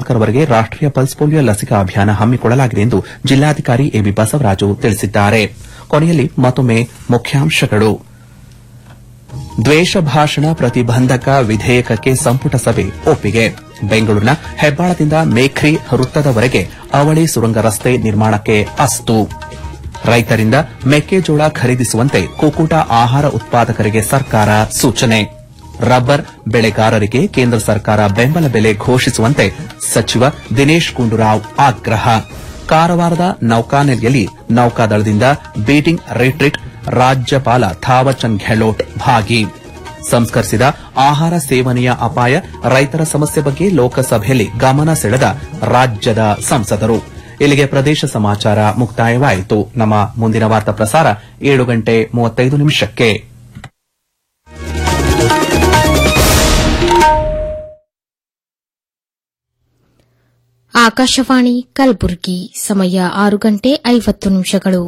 ನಾಲ್ಕರವರೆಗೆ ರಾಷ್ಟೀಯ pulse polio ಲಸಿಕಾ ಅಭಿಯಾನ ಹಮ್ಮಿಕೊಳ್ಳಲಾಗಿದೆ ಎಂದು ಜಿಲ್ಲಾಧಿಕಾರಿ ಎಬಿ ಬಸವರಾಜು ತಿಳಿಸಿದ್ದಾರೆ ಕೊನೆಯಲ್ಲಿ ಮತ್ತೊಮ್ಮೆ ಮುಖ್ಯಾಂಶಗಳು ದ್ವೇಷ ಭಾಷಣ ಪ್ರತಿಬಂಧಕ ವಿಧೇಯಕಕ್ಕೆ ಸಂಪುಟ ಸಭೆ ಒಪ್ಪಿಗೆ ಬೆಂಗಳೂರಿನ ಹೆಬ್ಬಾಳದಿಂದ ಮೇಖ್ರಿ ವೃತ್ತದವರೆಗೆ ಅವಳಿ ಸುರಂಗ ರಸ್ತೆ ನಿರ್ಮಾಣಕ್ಕೆ ಅಸ್ತು ರೈತರಿಂದ ಮೆಕ್ಕೆಜೋಳ ಖರೀದಿಸುವಂತೆ ಕುಕ್ಕುಟ ಆಹಾರ ಉತ್ಪಾದಕರಿಗೆ ಸರ್ಕಾರ ಸೂಚನೆ ರಬ್ಬರ್ ಬೆಳೆಗಾರರಿಗೆ ಕೇಂದ್ರ ಸರ್ಕಾರ ಬೆಂಬಲ ಬೆಲೆ ಘೋಷಿಸುವಂತೆ ಸಚಿವ ದಿನೇಶ್ ಗುಂಡೂರಾವ್ ಆಗ್ರಹ ಕಾರವಾರದ ನೌಕಾನೆಲೆಯಲ್ಲಿ ನೌಕಾದಳದಿಂದ ಬೀಟಿಂಗ್ ರಿಟ್ರೀಟ್ ರಾಜ್ಯಪಾಲ ಥಾವರ್ಚಂದ್ ಗೆಹ್ಲೋಟ್ ಭಾಗಿ ಸಂಸ್ಕರಿಸಿದ ಆಹಾರ ಸೇವನೆಯ ಅಪಾಯ ರೈತರ ಸಮಸ್ಯೆ ಬಗ್ಗೆ ಲೋಕಸಭೆಯಲ್ಲಿ ಗಮನ ಸೆಳೆದ ರಾಜ್ಯದ ಸಂಸದರು ಇಲ್ಲಿಗೆ ಪ್ರದೇಶ ಸಮಾಚಾರ ಮುಕ್ತಾಯವಾಯಿತು ನಮ್ಮ ಮುಂದಿನ ವಾರ್ತಾ ಪ್ರಸಾರ ಏಳು ಗಂಟೆ ಮೂವತ್ತೈದು ನಿಮಿಷಕ್ಕೆ ಆಕಾಶವಾಣಿ ಕಲಬುರಗಿ ಸಮಯ ಆರು ಗಂಟೆ ಐವತ್ತು ನಿಮಿಷಗಳು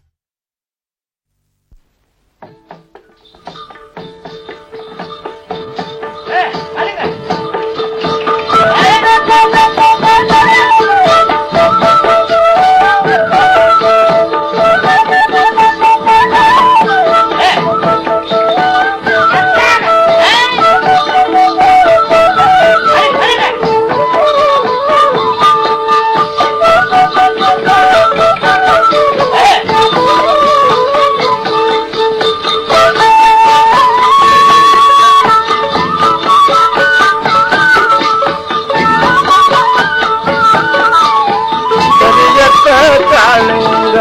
ಕರಿಯತ್ತ ಕಾಳಿಂಗ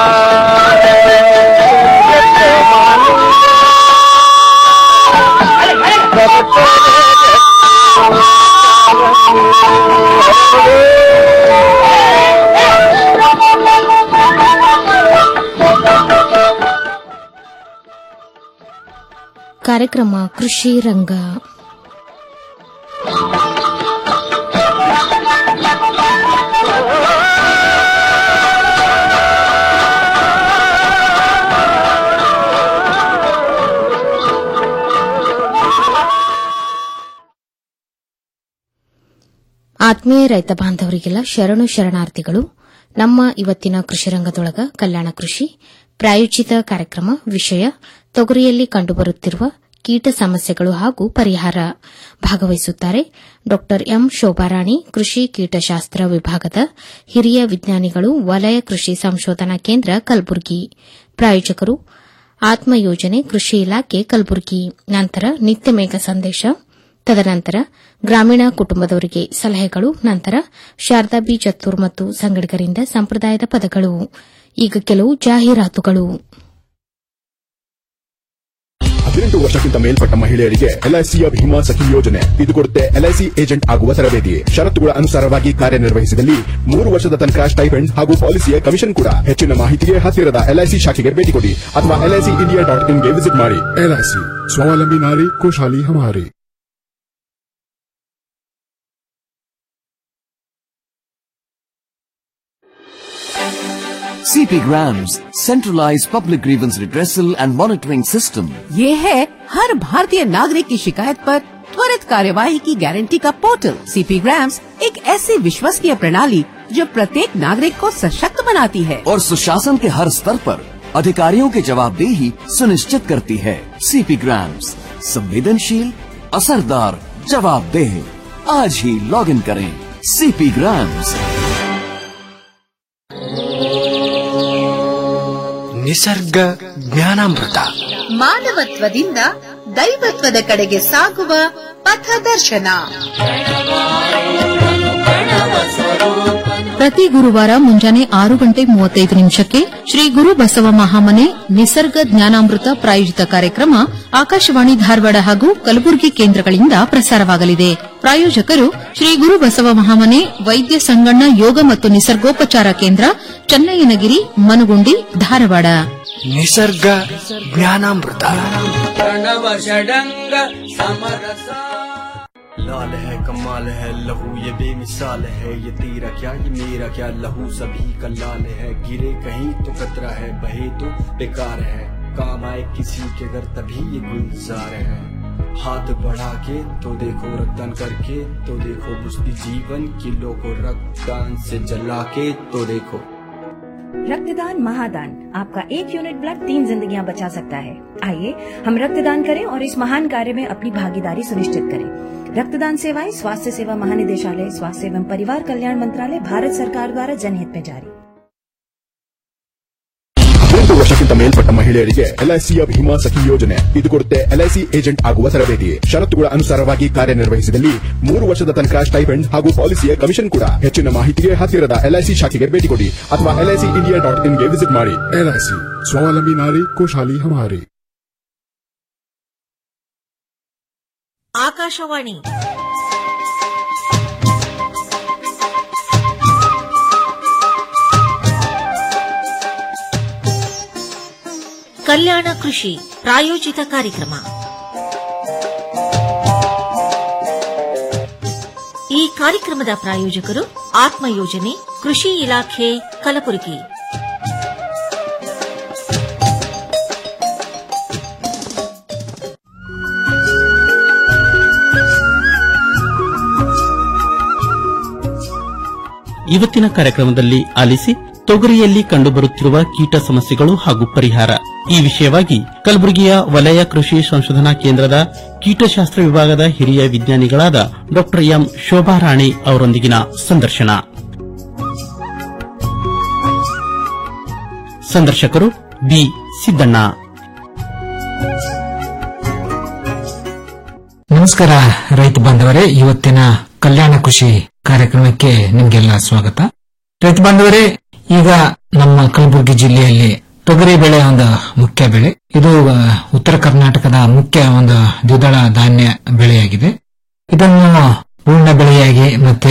ಕರಿಯತ್ತ ಮಾಲಿಂಗ ಕಾರ್ಯಕ್ರಮ ಕೃಷಿ ರಂಗ ಆತ್ಮೀಯ ರೈತ ಬಾಂಧವರಿಗೆಲ್ಲ ಶರಣು ಶರಣಾರ್ಥಿಗಳು ನಮ್ಮ ಇವತ್ತಿನ ಕೃಷಿ ರಂಗದೊಳಗ ಕಲ್ಯಾಣ ಕೃಷಿ ಪ್ರಾಯೋಜಿತ ಕಾರ್ಯಕ್ರಮ ವಿಷಯ ತೊಗರಿಯಲ್ಲಿ ಕಂಡುಬರುತ್ತಿರುವ ಕೀಟ ಸಮಸ್ಯೆಗಳು ಹಾಗೂ ಪರಿಹಾರ ಭಾಗವಹಿಸುತ್ತಾರೆ ಡಾ ಎಂ ಶೋಭಾರಾಣಿ ಕೃಷಿ ಕೀಟಶಾಸ್ತ್ರ ವಿಭಾಗದ ಹಿರಿಯ ವಿಜ್ಞಾನಿಗಳು ವಲಯ ಕೃಷಿ ಸಂಶೋಧನಾ ಕೇಂದ್ರ ಕಲಬುರಗಿ ಪ್ರಾಯೋಜಕರು ಆತ್ಮ ಯೋಜನೆ ಕೃಷಿ ಇಲಾಖೆ ಕಲಬುರಗಿ ನಂತರ ನಿತ್ಯ ಮೇಘ ಸಂದೇಶ ತದನಂತರ ಗ್ರಾಮೀಣ ಕುಟುಂಬದವರಿಗೆ ಸಲಹೆಗಳು ನಂತರ ಶಾರದಾ ಬಿ ಚತ್ತೂರ್ ಮತ್ತು ಸಂಗಡಿಗರಿಂದ ಸಂಪ್ರದಾಯದ ಪದಗಳು ಈಗ ಕೆಲವು ಜಾಹೀರಾತುಗಳು ಹದಿನೆಂಟು ವರ್ಷಕ್ಕಿಂತ ಮೇಲ್ಪಟ್ಟ ಮಹಿಳೆಯರಿಗೆ ಎಲ್ಐಸಿಯ ಭೀಮಾ ಸಖಿ ಯೋಜನೆ ಇದು ಕೊಡುತ್ತೆ ಎಲ್ಐಸಿ ಏಜೆಂಟ್ ಆಗುವ ತರಬೇತಿ ಷರತ್ತುಗಳ ಅನುಸಾರವಾಗಿ ಕಾರ್ಯನಿರ್ವಹಿಸಿದಲ್ಲಿ ಮೂರು ವರ್ಷದ ತನಕ ಸ್ಟೈಪೆಂಡ್ ಹಾಗೂ ಪಾಲಿಸಿಯ ಕಮಿಷನ್ ಕೂಡ ಹೆಚ್ಚಿನ ಮಾಹಿತಿಗೆ ಹತ್ತಿರದ ಎಲ್ಐಸಿ ಶಾಖೆಗೆ ಭೇಟಿ ಕೊಡಿ ಅಥವಾ ಎಲ್ಐಸಿ ಇಂಡಿಯಾ ಡಾಟ್ ಇನ್ಗೆ ವಿಸಿಟ್ ಮಾಡಿ ಎಲ್ಐಸಿ ಸ್ವಾವಲಂಬಿ ನಾರಿ ಖುಷಹಾಲಿ ಹಮಾರಿ CP Grams, centralized public grievance redressal and monitoring system. ये है हर भारतीय नागरिक की शिकायत पर त्वरित कार्यवाही की गारंटी का पोर्टल सीपी ग्राम्स एक ऐसी विश्वसनीय प्रणाली जो प्रत्येक नागरिक को सशक्त बनाती है और सुशासन के हर स्तर पर अधिकारियों की जवाबदेही सुनिश्चित करती है सीपी ग्राम्स संवेदनशील असरदार जवाबदेह आज ही लॉग इन करें सीपी ग्राम्स ನಿಸರ್ಗ ಜ್ಞಾನಾಮೃತ ಮಾನವತ್ವದಿಂದ ದೈವತ್ವದ ಕಡೆಗೆ ಸಾಗುವ ಪಥದರ್ಶನ ಪ್ರತಿ ಗುರುವಾರ ಮುಂಜಾನೆ ಆರು ಗಂಟೆ ಮೂವತ್ತೈದು ನಿಮಿಷಕ್ಕೆ ಶ್ರೀ ಗುರು ಬಸವ ಮಹಾಮನೆ ನಿಸರ್ಗ ಜ್ಞಾನಾಮೃತ ಪ್ರಾಯೋಜಿತ ಕಾರ್ಯಕ್ರಮ ಆಕಾಶವಾಣಿ ಧಾರವಾಡ ಹಾಗೂ ಕಲಬುರಗಿ ಕೇಂದ್ರಗಳಿಂದ ಪ್ರಸಾರವಾಗಲಿದೆ ಪ್ರಾಯೋಜಕರು ಶ್ರೀ ಗುರು ಬಸವ ಮಹಾಮನೆ ವೈದ್ಯ ಸಂಗಣ್ಣ ಯೋಗ ಮತ್ತು ನಿಸರ್ಗೋಪಚಾರ ಕೇಂದ್ರ ಚನ್ನಯ್ಯನಗಿರಿ ಮನಗುಂಡಿ ಧಾರವಾಡ ನಿಸರ್ಗ ಜ್ಞಾನಾಮೃತ लाल है कमाल है लहू ये बेमिसाल है ये तेरा क्या ये मेरा क्या लहू सभी का लाल है गिरे कहीं तो कतरा है बहे तो बेकार है काम आए किसी के घर तभी ये गुलजार है हाथ बढ़ा के तो देखो रक्तदान करके तो देखो बुझती जीवन किलो को रक्तदान से जला के तो देखो रक्तदान महादान आपका एक यूनिट ब्लड तीन जिंदगियां बचा सकता है आइए हम रक्तदान करें और इस महान कार्य में अपनी भागीदारी सुनिश्चित करें रक्तदान सेवाएं स्वास्थ्य सेवा महानिदेशालय स्वास्थ्य एवं परिवार कल्याण मंत्रालय भारत सरकार द्वारा जनहित में जारी ಹದಿನೆಂಟು ವರ್ಷಕ್ಕಿಂತ ಮೇಲ್ಪಟ್ಟ ಮಹಿಳೆಯರಿಗೆ ಎಲ್ಐಸಿಯ ಭೀಮಾ ಸಖಿ ಯೋಜನೆ ಇದು ಕೊಡುತ್ತೆ ಎಲ್ಐಸಿ ಏಜೆಂಟ್ ಆಗುವ ತರಬೇತಿ ಷರತ್ತುಗಳ ಅನುಸಾರವಾಗಿ ಕಾರ್ಯನಿರ್ವಹಿಸಿದಲ್ಲಿ ಮೂರು ವರ್ಷದ ತನಕ ಸ್ಟೈಪೆಂಡ್ ಹಾಗೂ ಪಾಲಿಸಿಯ ಕಮಿಷನ್ ಕೂಡ ಹೆಚ್ಚಿನ ಮಾಹಿತಿಗೆ ಹತ್ತಿರದ ಎಲ್ಐಸಿ ಶಾಖೆಗೆ ಭೇಟಿ ಕೊಡಿ ಅಥವಾ ಎಲ್ಐಸಿ ಇಂಡಿಯಾ ಡಾಟ್ ಇನ್ಗೆ ವಿಸಿಟ್ ಮಾಡಿ ಎಲ್ಐಸಿ ಸ್ವಾವಲಂಬಿ ನಾರಿ ಖುಷಹಾಲಿ ಹಮಾರಿ ಆಕಾಶವಾಣಿ ಕಲ್ಯಾಣ ಕೃಷಿ ಪ್ರಾಯೋಜಿತ ಕಾರ್ಯಕ್ರಮ ಈ ಕಾರ್ಯಕ್ರಮದ ಪ್ರಾಯೋಜಕರು ಆತ್ಮ ಯೋಜನೆ ಕೃಷಿ ಇಲಾಖೆ ಕಲಬುರಗಿ ಇವತ್ತಿನ ಕಾರ್ಯಕ್ರಮದಲ್ಲಿ ಆಲಿಸಿ ತೊಗರಿಯಲ್ಲಿ ಕಂಡುಬರುತ್ತಿರುವ ಕೀಟ ಸಮಸ್ಯೆಗಳು ಹಾಗೂ ಪರಿಹಾರ ಈ ವಿಷಯವಾಗಿ ಕಲಬುರಗಿಯ ವಲಯ ಕೃಷಿ ಸಂಶೋಧನಾ ಕೇಂದ್ರದ ಕೀಟಶಾಸ್ತ್ರ ವಿಭಾಗದ ಹಿರಿಯ ವಿಜ್ಞಾನಿಗಳಾದ ಡಾ ಎಂ ಶೋಭಾರಾಣಿ ಅವರೊಂದಿಗಿನ ಸಂದರ್ಶನ ಸಂದರ್ಶಕರು ಬಿ ಸಿದ್ದಣ್ಣ ನಮಸ್ಕಾರ ರೈತ ಬಾಂಧವರೇ ಇವತ್ತಿನ ಕಲ್ಯಾಣ ಕೃಷಿ ಕಾರ್ಯಕ್ರಮಕ್ಕೆ ನಿಮಗೆಲ್ಲ ಸ್ವಾಗತ ರೈತ ಬಾಂಧವರೇ ಈಗ ನಮ್ಮ ಕಲಬುರಗಿ ಜಿಲ್ಲೆಯಲ್ಲಿ ತೊಗರಿ ಬೆಳೆ ಒಂದು ಮುಖ್ಯ ಬೆಳೆ ಇದು ಆ, ಉತ್ತರ ಕರ್ನಾಟಕದ ಮುಖ್ಯ ಒಂದು ದ್ವಿದಳ ಧಾನ್ಯ ಬೆಳೆಯಾಗಿದೆ ಇದನ್ನು ಪೂರ್ಣ ಬೆಳೆಯಾಗಿ ಮತ್ತೆ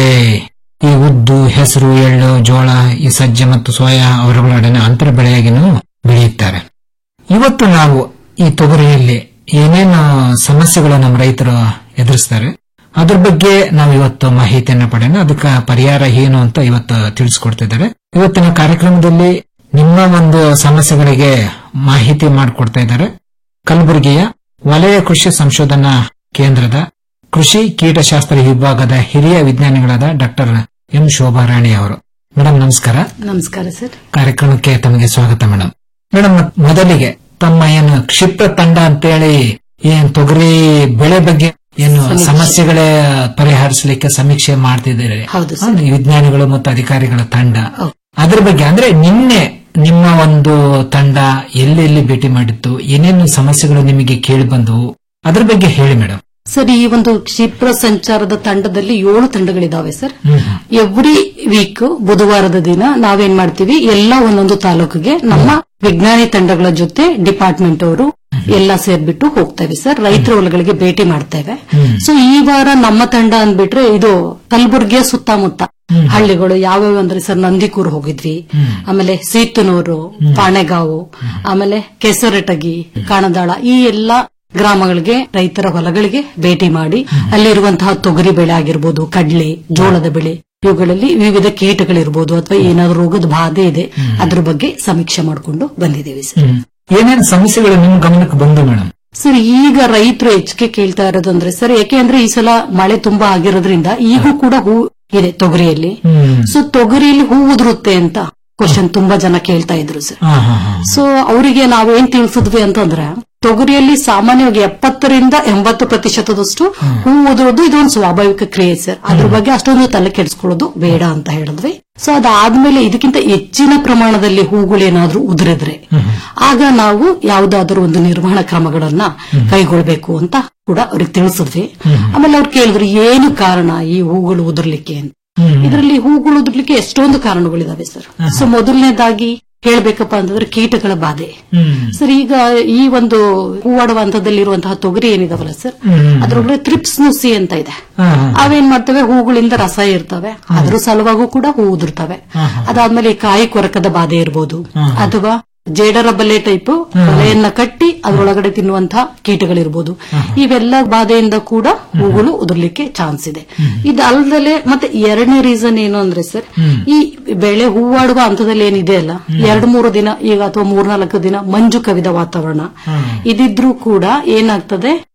ಈ ಉದ್ದು ಹೆಸರು ಎಳ್ಳು ಜೋಳ ಈ ಸಜ್ಜೆ ಮತ್ತು ಸೋಯಾ ಅವರುಗಳೊಡನೆ ಅಂತರ ಬೆಳೆಯಾಗಿನೂ ಬೆಳೆಯುತ್ತಾರೆ ಇವತ್ತು ನಾವು ಈ ತೊಗರಿಯಲ್ಲಿ ಏನೇನು ಸಮಸ್ಯೆಗಳು ನಮ್ಮ ರೈತರು ಎದುರಿಸ್ತಾರೆ ಅದ್ರ ಬಗ್ಗೆ ನಾವು ಇವತ್ತು ಮಾಹಿತಿಯನ್ನ ಪಡೆಯೋಣ ಅದಕ್ಕೆ ಪರಿಹಾರ ಏನು ಅಂತ ಇವತ್ತು ತಿಳಿಸ್ಕೊಡ್ತಿದ್ದಾರೆ ಇವತ್ತಿನ ಕಾರ್ಯಕ್ರಮದಲ್ಲಿ ನಿಮ್ಮ ಒಂದು ಸಮಸ್ಯೆಗಳಿಗೆ ಮಾಹಿತಿ ಮಾಡಿಕೊಡ್ತಾ ಇದ್ದಾರೆ ಕಲಬುರಗಿಯ ವಲಯ ಕೃಷಿ ಸಂಶೋಧನಾ ಕೇಂದ್ರದ ಕೃಷಿ ಕೀಟಶಾಸ್ತ್ರ ವಿಭಾಗದ ಹಿರಿಯ ವಿಜ್ಞಾನಿಗಳಾದ ಡಾಕ್ಟರ್ ಎಂ ಶೋಭಾರಾಣಿ ಅವರು ಮೇಡಮ್ ನಮಸ್ಕಾರ ನಮಸ್ಕಾರ ಸರ್ ಕಾರ್ಯಕ್ರಮಕ್ಕೆ ತಮಗೆ ಸ್ವಾಗತ ಮೇಡಮ್ ಮೇಡಮ್ ಮೊದಲಿಗೆ ತಮ್ಮ ಏನು ಕ್ಷಿಪ್ರ ತಂಡ ಅಂತೇಳಿ ಏನ್ ತೊಗರಿ ಬೆಳೆ ಬಗ್ಗೆ ಏನು ಸಮೀಕ್ಷೆ. ಸಮಸ್ಯೆಗಳ ಪರಿಹರಿಸಲಿಕ್ಕೆ ಸಮೀಕ್ಷೆ ಮಾಡ್ತಿದ್ದೀರಿ ಹೌದು ಹಾ, ವಿಜ್ಞಾನಿಗಳು ಮತ್ತು ಅಧಿಕಾರಿಗಳ ತಂಡ ಅದ್ರ ಬಗ್ಗೆ ಅಂದ್ರೆ ನಿನ್ನೆ ನಿಮ್ಮ ಒಂದು ತಂಡ ಎಲ್ಲೆಲ್ಲಿ ಭೇಟಿ ಮಾಡಿತ್ತು ಏನೇನು ಸಮಸ್ಯೆಗಳು ನಿಮಗೆ ಕೇಳಿ ಬಂದವು ಅದ್ರ ಬಗ್ಗೆ ಹೇಳಿ ಮೇಡಮ್ ಸರ್ ಈ ಒಂದು ಕ್ಷಿಪ್ರ ಸಂಚಾರದ ತಂಡದಲ್ಲಿ ಏಳು ತಂಡಗಳಿದಾವೆ ಸರ್ ಎವ್ರಿ ವೀಕ್ ಬುಧವಾರದ ದಿನ ನಾವೇನ್ ಮಾಡ್ತೀವಿ ಎಲ್ಲ ಒಂದೊಂದು ತಾಲೂಕಿಗೆ ನಮ್ಮ ವಿಜ್ಞಾನಿ ತಂಡಗಳ ಜೊತೆ ಡಿಪಾರ್ಟ್ಮೆಂಟ್ ಅವರು ಎಲ್ಲ ಸೇರ್ಬಿಟ್ಟು ಹೋಗ್ತೇವೆ ಸರ್ ರೈತರ ಹೊಲಗಳಿಗೆ ಭೇಟಿ ಮಾಡ್ತೇವೆ ಸೊ ಈ ವಾರ ನಮ್ಮ ತಂಡ ಅಂದ್ಬಿಟ್ರೆ ಇದು ಕಲಬುರ್ಗಿಯ ಸುತ್ತಮುತ್ತ ಹಳ್ಳಿಗಳು ಯಾವ್ಯಾವ ಅಂದ್ರೆ ಸರ್ ನಂದಿಕೂರ್ ಹೋಗಿದ್ವಿ ಆಮೇಲೆ ಸೀತನೂರು ಪಾಣೆಗಾವು ಆಮೇಲೆ ಕೆಸರಟಗಿ ಕಾಣದಾಳ ಈ ಎಲ್ಲಾ ಗ್ರಾಮಗಳಿಗೆ ರೈತರ ಹೊಲಗಳಿಗೆ ಭೇಟಿ ಮಾಡಿ ಅಲ್ಲಿರುವಂತಹ ತೊಗರಿ ಬೆಳೆ ಆಗಿರ್ಬೋದು ಕಡ್ಲೆ ಜೋಳದ ಬೆಳೆ ಇವುಗಳಲ್ಲಿ ವಿವಿಧ ಕೀಟಗಳಿರ್ಬೋದು ಅಥವಾ ಏನಾದ್ರು ರೋಗದ ಬಾಧೆ ಇದೆ ಅದ್ರ ಬಗ್ಗೆ ಸಮೀಕ್ಷೆ ಮಾಡಿಕೊಂಡು ಬಂದಿದ್ದೇವೆ ಸರ್ ಏನೇನು ಸಮಸ್ಯೆಗಳು ನಿಮ್ ಗಮನಕ್ಕೆ ಬಂದು ಮೇಡಮ್ ಸರ್ ಈಗ ರೈತರು ಹೆಚ್ಚಿಗೆ ಕೇಳ್ತಾ ಇರೋದಂದ್ರೆ ಸರ್ ಯಾಕೆ ಅಂದ್ರೆ ಈ ಸಲ ಮಳೆ ತುಂಬಾ ಆಗಿರೋದ್ರಿಂದ ಈಗೂ ಕೂಡ ಹೂ ಇದೆ ತೊಗರಿಯಲ್ಲಿ ಸೊ ತೊಗರಿಯಲ್ಲಿ ಹೂ ಉದುರುತ್ತೆ ಅಂತ ಕ್ವಶನ್ ತುಂಬಾ ಜನ ಕೇಳ್ತಾ ಇದ್ರು ಸರ್ ಸೊ ಅವರಿಗೆ ನಾವೇನ್ ತಿಳಿಸಿದ್ವಿ ಅಂತಂದ್ರೆ ತೊಗರಿಯಲ್ಲಿ ಸಾಮಾನ್ಯವಾಗಿ ಎಪ್ಪತ್ತರಿಂದ ಎಂಬತ್ತು ಪ್ರತಿಶತದಷ್ಟು ಹೂ ಉದುರೋದು ಇದೊಂದು ಸ್ವಾಭಾವಿಕ ಕ್ರಿಯೆ ಸರ್ ಅದ್ರ ಬಗ್ಗೆ ಅಷ್ಟೊಂದು ತಲೆ ಕೆಡಿಸ್ಕೊಳ್ಳೋದು ಬೇಡ ಅಂತ ಹೇಳಿದ್ವಿ ಸೊ ಅದಾದ್ಮೇಲೆ ಇದಕ್ಕಿಂತ ಹೆಚ್ಚಿನ ಪ್ರಮಾಣದಲ್ಲಿ ಹೂಗಳೇನಾದ್ರೂ ಉದುರಿದ್ರೆ ಆಗ ನಾವು ಯಾವ್ದಾದ್ರೂ ಒಂದು ನಿರ್ವಹಣಾ ಕ್ರಮಗಳನ್ನ ಕೈಗೊಳ್ಬೇಕು ಅಂತ ಕೂಡ ಅವ್ರಿಗೆ ತಿಳಿಸಿದ್ವಿ ಆಮೇಲೆ ಅವ್ರು ಕೇಳಿದ್ರು ಏನು ಕಾರಣ ಈ ಹೂಗಳು ಉದುರ್ಲಿಕ್ಕೆ ಅಂತ ಇದರಲ್ಲಿ ಹೂಗಳು ಉದುರ್ಲಿಕ್ಕೆ ಎಷ್ಟೊಂದು ಕಾರಣಗಳಿದಾವೆ ಸರ್ ಸೊ ಮೊದಲನೇದಾಗಿ ಹೇಳ್ಬೇಕಪ್ಪ ಅಂತಂದ್ರೆ ಕೀಟಗಳ ಬಾಧೆ ಸರ್ ಈಗ ಈ ಒಂದು ಹೂವಾಡುವ ಹಂತದಲ್ಲಿರುವಂತಹ ತೊಗರಿ ಏನಿದಾವಲ್ಲ ಸರ್ ಅದ್ರೊಳಗೆ ತ್ರಿಪ್ಸ್ ನುಸಿ ಅಂತ ಇದೆ ಅವೇನ್ ಮಾಡ್ತವೆ ಹೂಗಳಿಂದ ರಸ ಇರ್ತವೆ ಅದ್ರ ಸಲುವಾಗೂ ಕೂಡ ಹೂ ಉದುರ್ತವೆ ಅದಾದ್ಮೇಲೆ ಈ ಕಾಯಿ ಕೊರಕದ ಬಾಧೆ ಇರ್ಬೋದು ಅಥವಾ ಜೇಡರ ಬಲೆ ಟೈಪ್ ಬಲೆಯನ್ನ ಕಟ್ಟಿ ಅದರೊಳಗಡೆ ತಿನ್ನುವಂತಹ ಕೀಟಗಳಿರ್ಬೋದು ಇವೆಲ್ಲ ಬಾಧೆಯಿಂದ ಕೂಡ ಹೂಗಳು ಉದುರ್ಲಿಕ್ಕೆ ಚಾನ್ಸ್ ಇದೆ ಇದಲ್ದಲೆ ಮತ್ತೆ ಎರಡನೇ ರೀಸನ್ ಏನು ಅಂದ್ರೆ ಸರ್ ಈ ಬೆಳೆ ಹೂವಾಡುವ ಹಂತದಲ್ಲಿ ಏನಿದೆ ಅಲ್ಲ ಎರಡು ಮೂರು ದಿನ ಈಗ ಅಥವಾ ಮೂರ್ನಾಲ್ಕು ದಿನ ಮಂಜು ಕವಿದ ವಾತಾವರಣ ಇದಿದ್ರೂ ಕೂಡ ಏನಾಗ್ತದೆ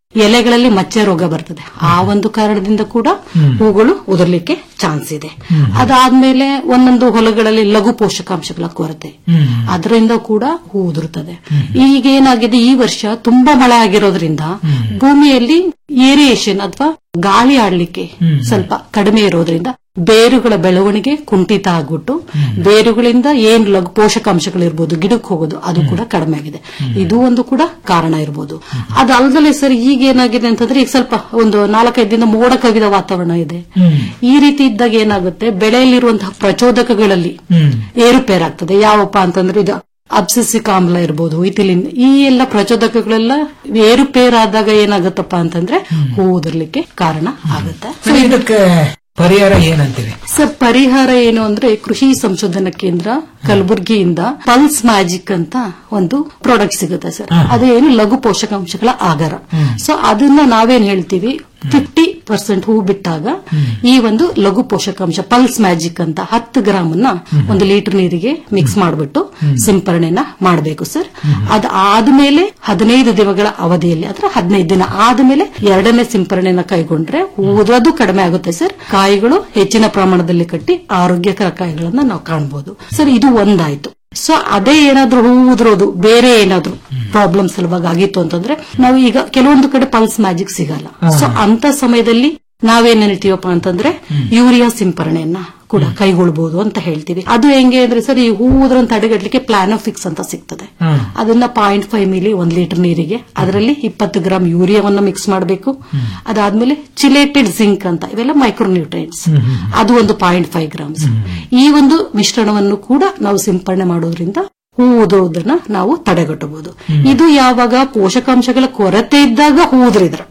ಎಲೆಗಳಲ್ಲಿ ಮಚ್ಚೆ ರೋಗ ಬರ್ತದೆ ಆ ಒಂದು ಕಾರಣದಿಂದ ಕೂಡ ಹೂಗಳು ಉದುರ್ಲಿಕ್ಕೆ ಚಾನ್ಸ್ ಇದೆ ಅದಾದ್ಮೇಲೆ ಒಂದೊಂದು ಹೊಲಗಳಲ್ಲಿ ಲಘು ಪೋಷಕಾಂಶಗಳ ಕೊರತೆ ಅದರಿಂದ ಕೂಡ ಹೂ ಉದುರುತ್ತದೆ ಈಗ ಏನಾಗಿದೆ ಈ ವರ್ಷ ತುಂಬಾ ಮಳೆ ಆಗಿರೋದ್ರಿಂದ ಭೂಮಿಯಲ್ಲಿ ಏರಿಯೇಷನ್ ಅಥವಾ ಗಾಳಿ ಆಡ್ಲಿಕ್ಕೆ ಸ್ವಲ್ಪ ಕಡಿಮೆ ಇರೋದ್ರಿಂದ ಬೇರುಗಳ ಬೆಳವಣಿಗೆ ಕುಂಠಿತ ಆಗ್ಬಿಟ್ಟು ಬೇರುಗಳಿಂದ ಏನ್ ಲಘು ಪೋಷಕಾಂಶಗಳಿರ್ಬೋದು ಗಿಡಕ್ಕೆ ಹೋಗೋದು ಅದು ಕೂಡ ಕಡಿಮೆ ಆಗಿದೆ ಇದು ಒಂದು ಕೂಡ ಕಾರಣ ಇರ್ಬೋದು ಅದಲ್ದಲೆ ಸರ್ ಈಗ ಏನಾಗಿದೆ ಅಂತಂದ್ರೆ ಈಗ ಸ್ವಲ್ಪ ಒಂದು ನಾಲ್ಕೈದು ದಿನ ಮೋಡ ಕವಿದ ವಾತಾವರಣ ಇದೆ ಈ ರೀತಿ ಇದ್ದಾಗ ಏನಾಗುತ್ತೆ ಬೆಳೆಯಲ್ಲಿರುವಂತಹ ಪ್ರಚೋದಕಗಳಲ್ಲಿ ಏರುಪೇರಾಗ್ತದೆ ಯಾವಪ್ಪ ಅಂತಂದ್ರೆ ಇದು ಅಬ್ಸೆಸಿಕ್ ಆಮ್ಲ ಇರ್ಬೋದು ಇಥಿಲಿನ್ ಈ ಎಲ್ಲ ಪ್ರಚೋದಕಗಳೆಲ್ಲ ಏರುಪೇರಾದಾಗ ಏನಾಗುತ್ತಪ್ಪ ಅಂತಂದ್ರೆ ಹೂ ಉದುರ್ಲಿಕ್ಕೆ ಕಾರಣ ಆಗುತ್ತೆ ಸೊ ಇದಕ್ಕೆ ಪರಿಹಾರ ಏನಂತೀವಿ ಸರ್ ಪರಿಹಾರ ಏನು ಅಂದ್ರೆ ಕೃಷಿ ಸಂಶೋಧನಾ ಕೇಂದ್ರ ಕಲಬುರಗಿಯಿಂದ ಪಲ್ಸ್ ಮ್ಯಾಜಿಕ್ ಅಂತ ಒಂದು ಪ್ರಾಡಕ್ಟ್ ಸಿಗುತ್ತೆ ಸರ್ ಅದೇನು ಲಘು ಪೋಷಕಾಂಶಗಳ ಆಗಾರ ಸೊ ಅದನ್ನ ನಾವೇನ್ ಹೇಳ್ತೀವಿ ಫಿಫ್ಟಿ ಪರ್ಸೆಂಟ್ ಹೂ ಬಿಟ್ಟಾಗ ಈ ಒಂದು ಲಘು ಪೋಷಕಾಂಶ ಪಲ್ಸ್ ಮ್ಯಾಜಿಕ್ ಅಂತ ಹತ್ತು ಗ್ರಾಮ್ ಅನ್ನ ಒಂದು ಲೀಟರ್ ನೀರಿಗೆ ಮಿಕ್ಸ್ ಮಾಡಿಬಿಟ್ಟು ಸಿಂಪರಣೆನ ಮಾಡಬೇಕು ಸರ್ ಅದಾದ್ಮೇಲೆ ಹದಿನೈದು ದಿನಗಳ ಅವಧಿಯಲ್ಲಿ ಅಂದ್ರೆ ಹದಿನೈದು ದಿನ ಆದ್ಮೇಲೆ ಎರಡನೇ ಸಿಂಪರಣೆನ ಕೈಗೊಂಡ್ರೆ ಊದೋದು ಕಡಿಮೆ ಆಗುತ್ತೆ ಸರ್ ಕಾಯಿಗಳು ಹೆಚ್ಚಿನ ಪ್ರಮಾಣದಲ್ಲಿ ಕಟ್ಟಿ ಆರೋಗ್ಯಕರ ಕಾಯಿಗಳನ್ನ ನಾವು ಕಾಣಬಹುದು ಸರ್ ಇದು ಒಂದಾಯ್ತು ಸೊ ಅದೇ ಏನಾದ್ರೂ ಹೂ ಉದುರೋದು ಬೇರೆ ಏನಾದ್ರೂ ಪ್ರಾಬ್ಲಮ್ ಸಲುವಾಗಿ ಆಗಿತ್ತು ಅಂತಂದ್ರೆ ನಾವು ಈಗ ಕೆಲವೊಂದು ಕಡೆ ಪಲ್ಸ್ ಮ್ಯಾಜಿಕ್ ಸಿಗಲ್ಲ ಸೊ ಅಂತ ಸಮಯದಲ್ಲಿ ನಾವೇನ್ ಹೇಳ್ತೀವಪ್ಪ ಅಂತಂದ್ರೆ ಯೂರಿಯಾ ಸಿಂಪರಣೆಯನ್ನ ಕೂಡ ಕೈಗೊಳ್ಬಹುದು ಅಂತ ಹೇಳ್ತೀವಿ ಅದು ಹೆಂಗೆ ಅಂದ್ರೆ ಸರ್ ಈ ಹೂ ಉದ್ರನ್ನ ತಡೆಗಟ್ಟಲಿಕ್ಕೆ ಪ್ಲಾನೋಫಿಕ್ಸ್ ಅಂತ ಸಿಗ್ತದೆ ಅದನ್ನ ಪಾಯಿಂಟ್ ಫೈವ್ ಮಿಲಿ ಒಂದ್ ಲೀಟರ್ ನೀರಿಗೆ ಅದರಲ್ಲಿ ಇಪ್ಪತ್ತು ಗ್ರಾಮ್ ಯೂರಿಯಾವನ್ನ ಮಿಕ್ಸ್ ಮಾಡಬೇಕು ಅದಾದ್ಮೇಲೆ ಚಿಲೇಟೆಡ್ ಜಿಂಕ್ ಅಂತ ಇವೆಲ್ಲ ಮೈಕ್ರೋನ್ಯೂಟ್ರಿಯೆಂಟ್ಸ್ ಅದು ಒಂದು ಪಾಯಿಂಟ್ ಫೈವ್ ಗ್ರಾಮ್ಸ್ ಈ ಒಂದು ಮಿಶ್ರಣವನ್ನು ಕೂಡ ನಾವು ಸಿಂಪರಣೆ ಮಾಡೋದ್ರಿಂದ ಹೂ ಉದುರೋದನ್ನ ನಾವು ತಡೆಗಟ್ಟಬಹುದು ಇದು ಯಾವಾಗ ಪೋಷಕಾಂಶಗಳ ಕೊರತೆ ಇದ್ದಾಗ ಹೂ ಉದುರಿದ್ರೆ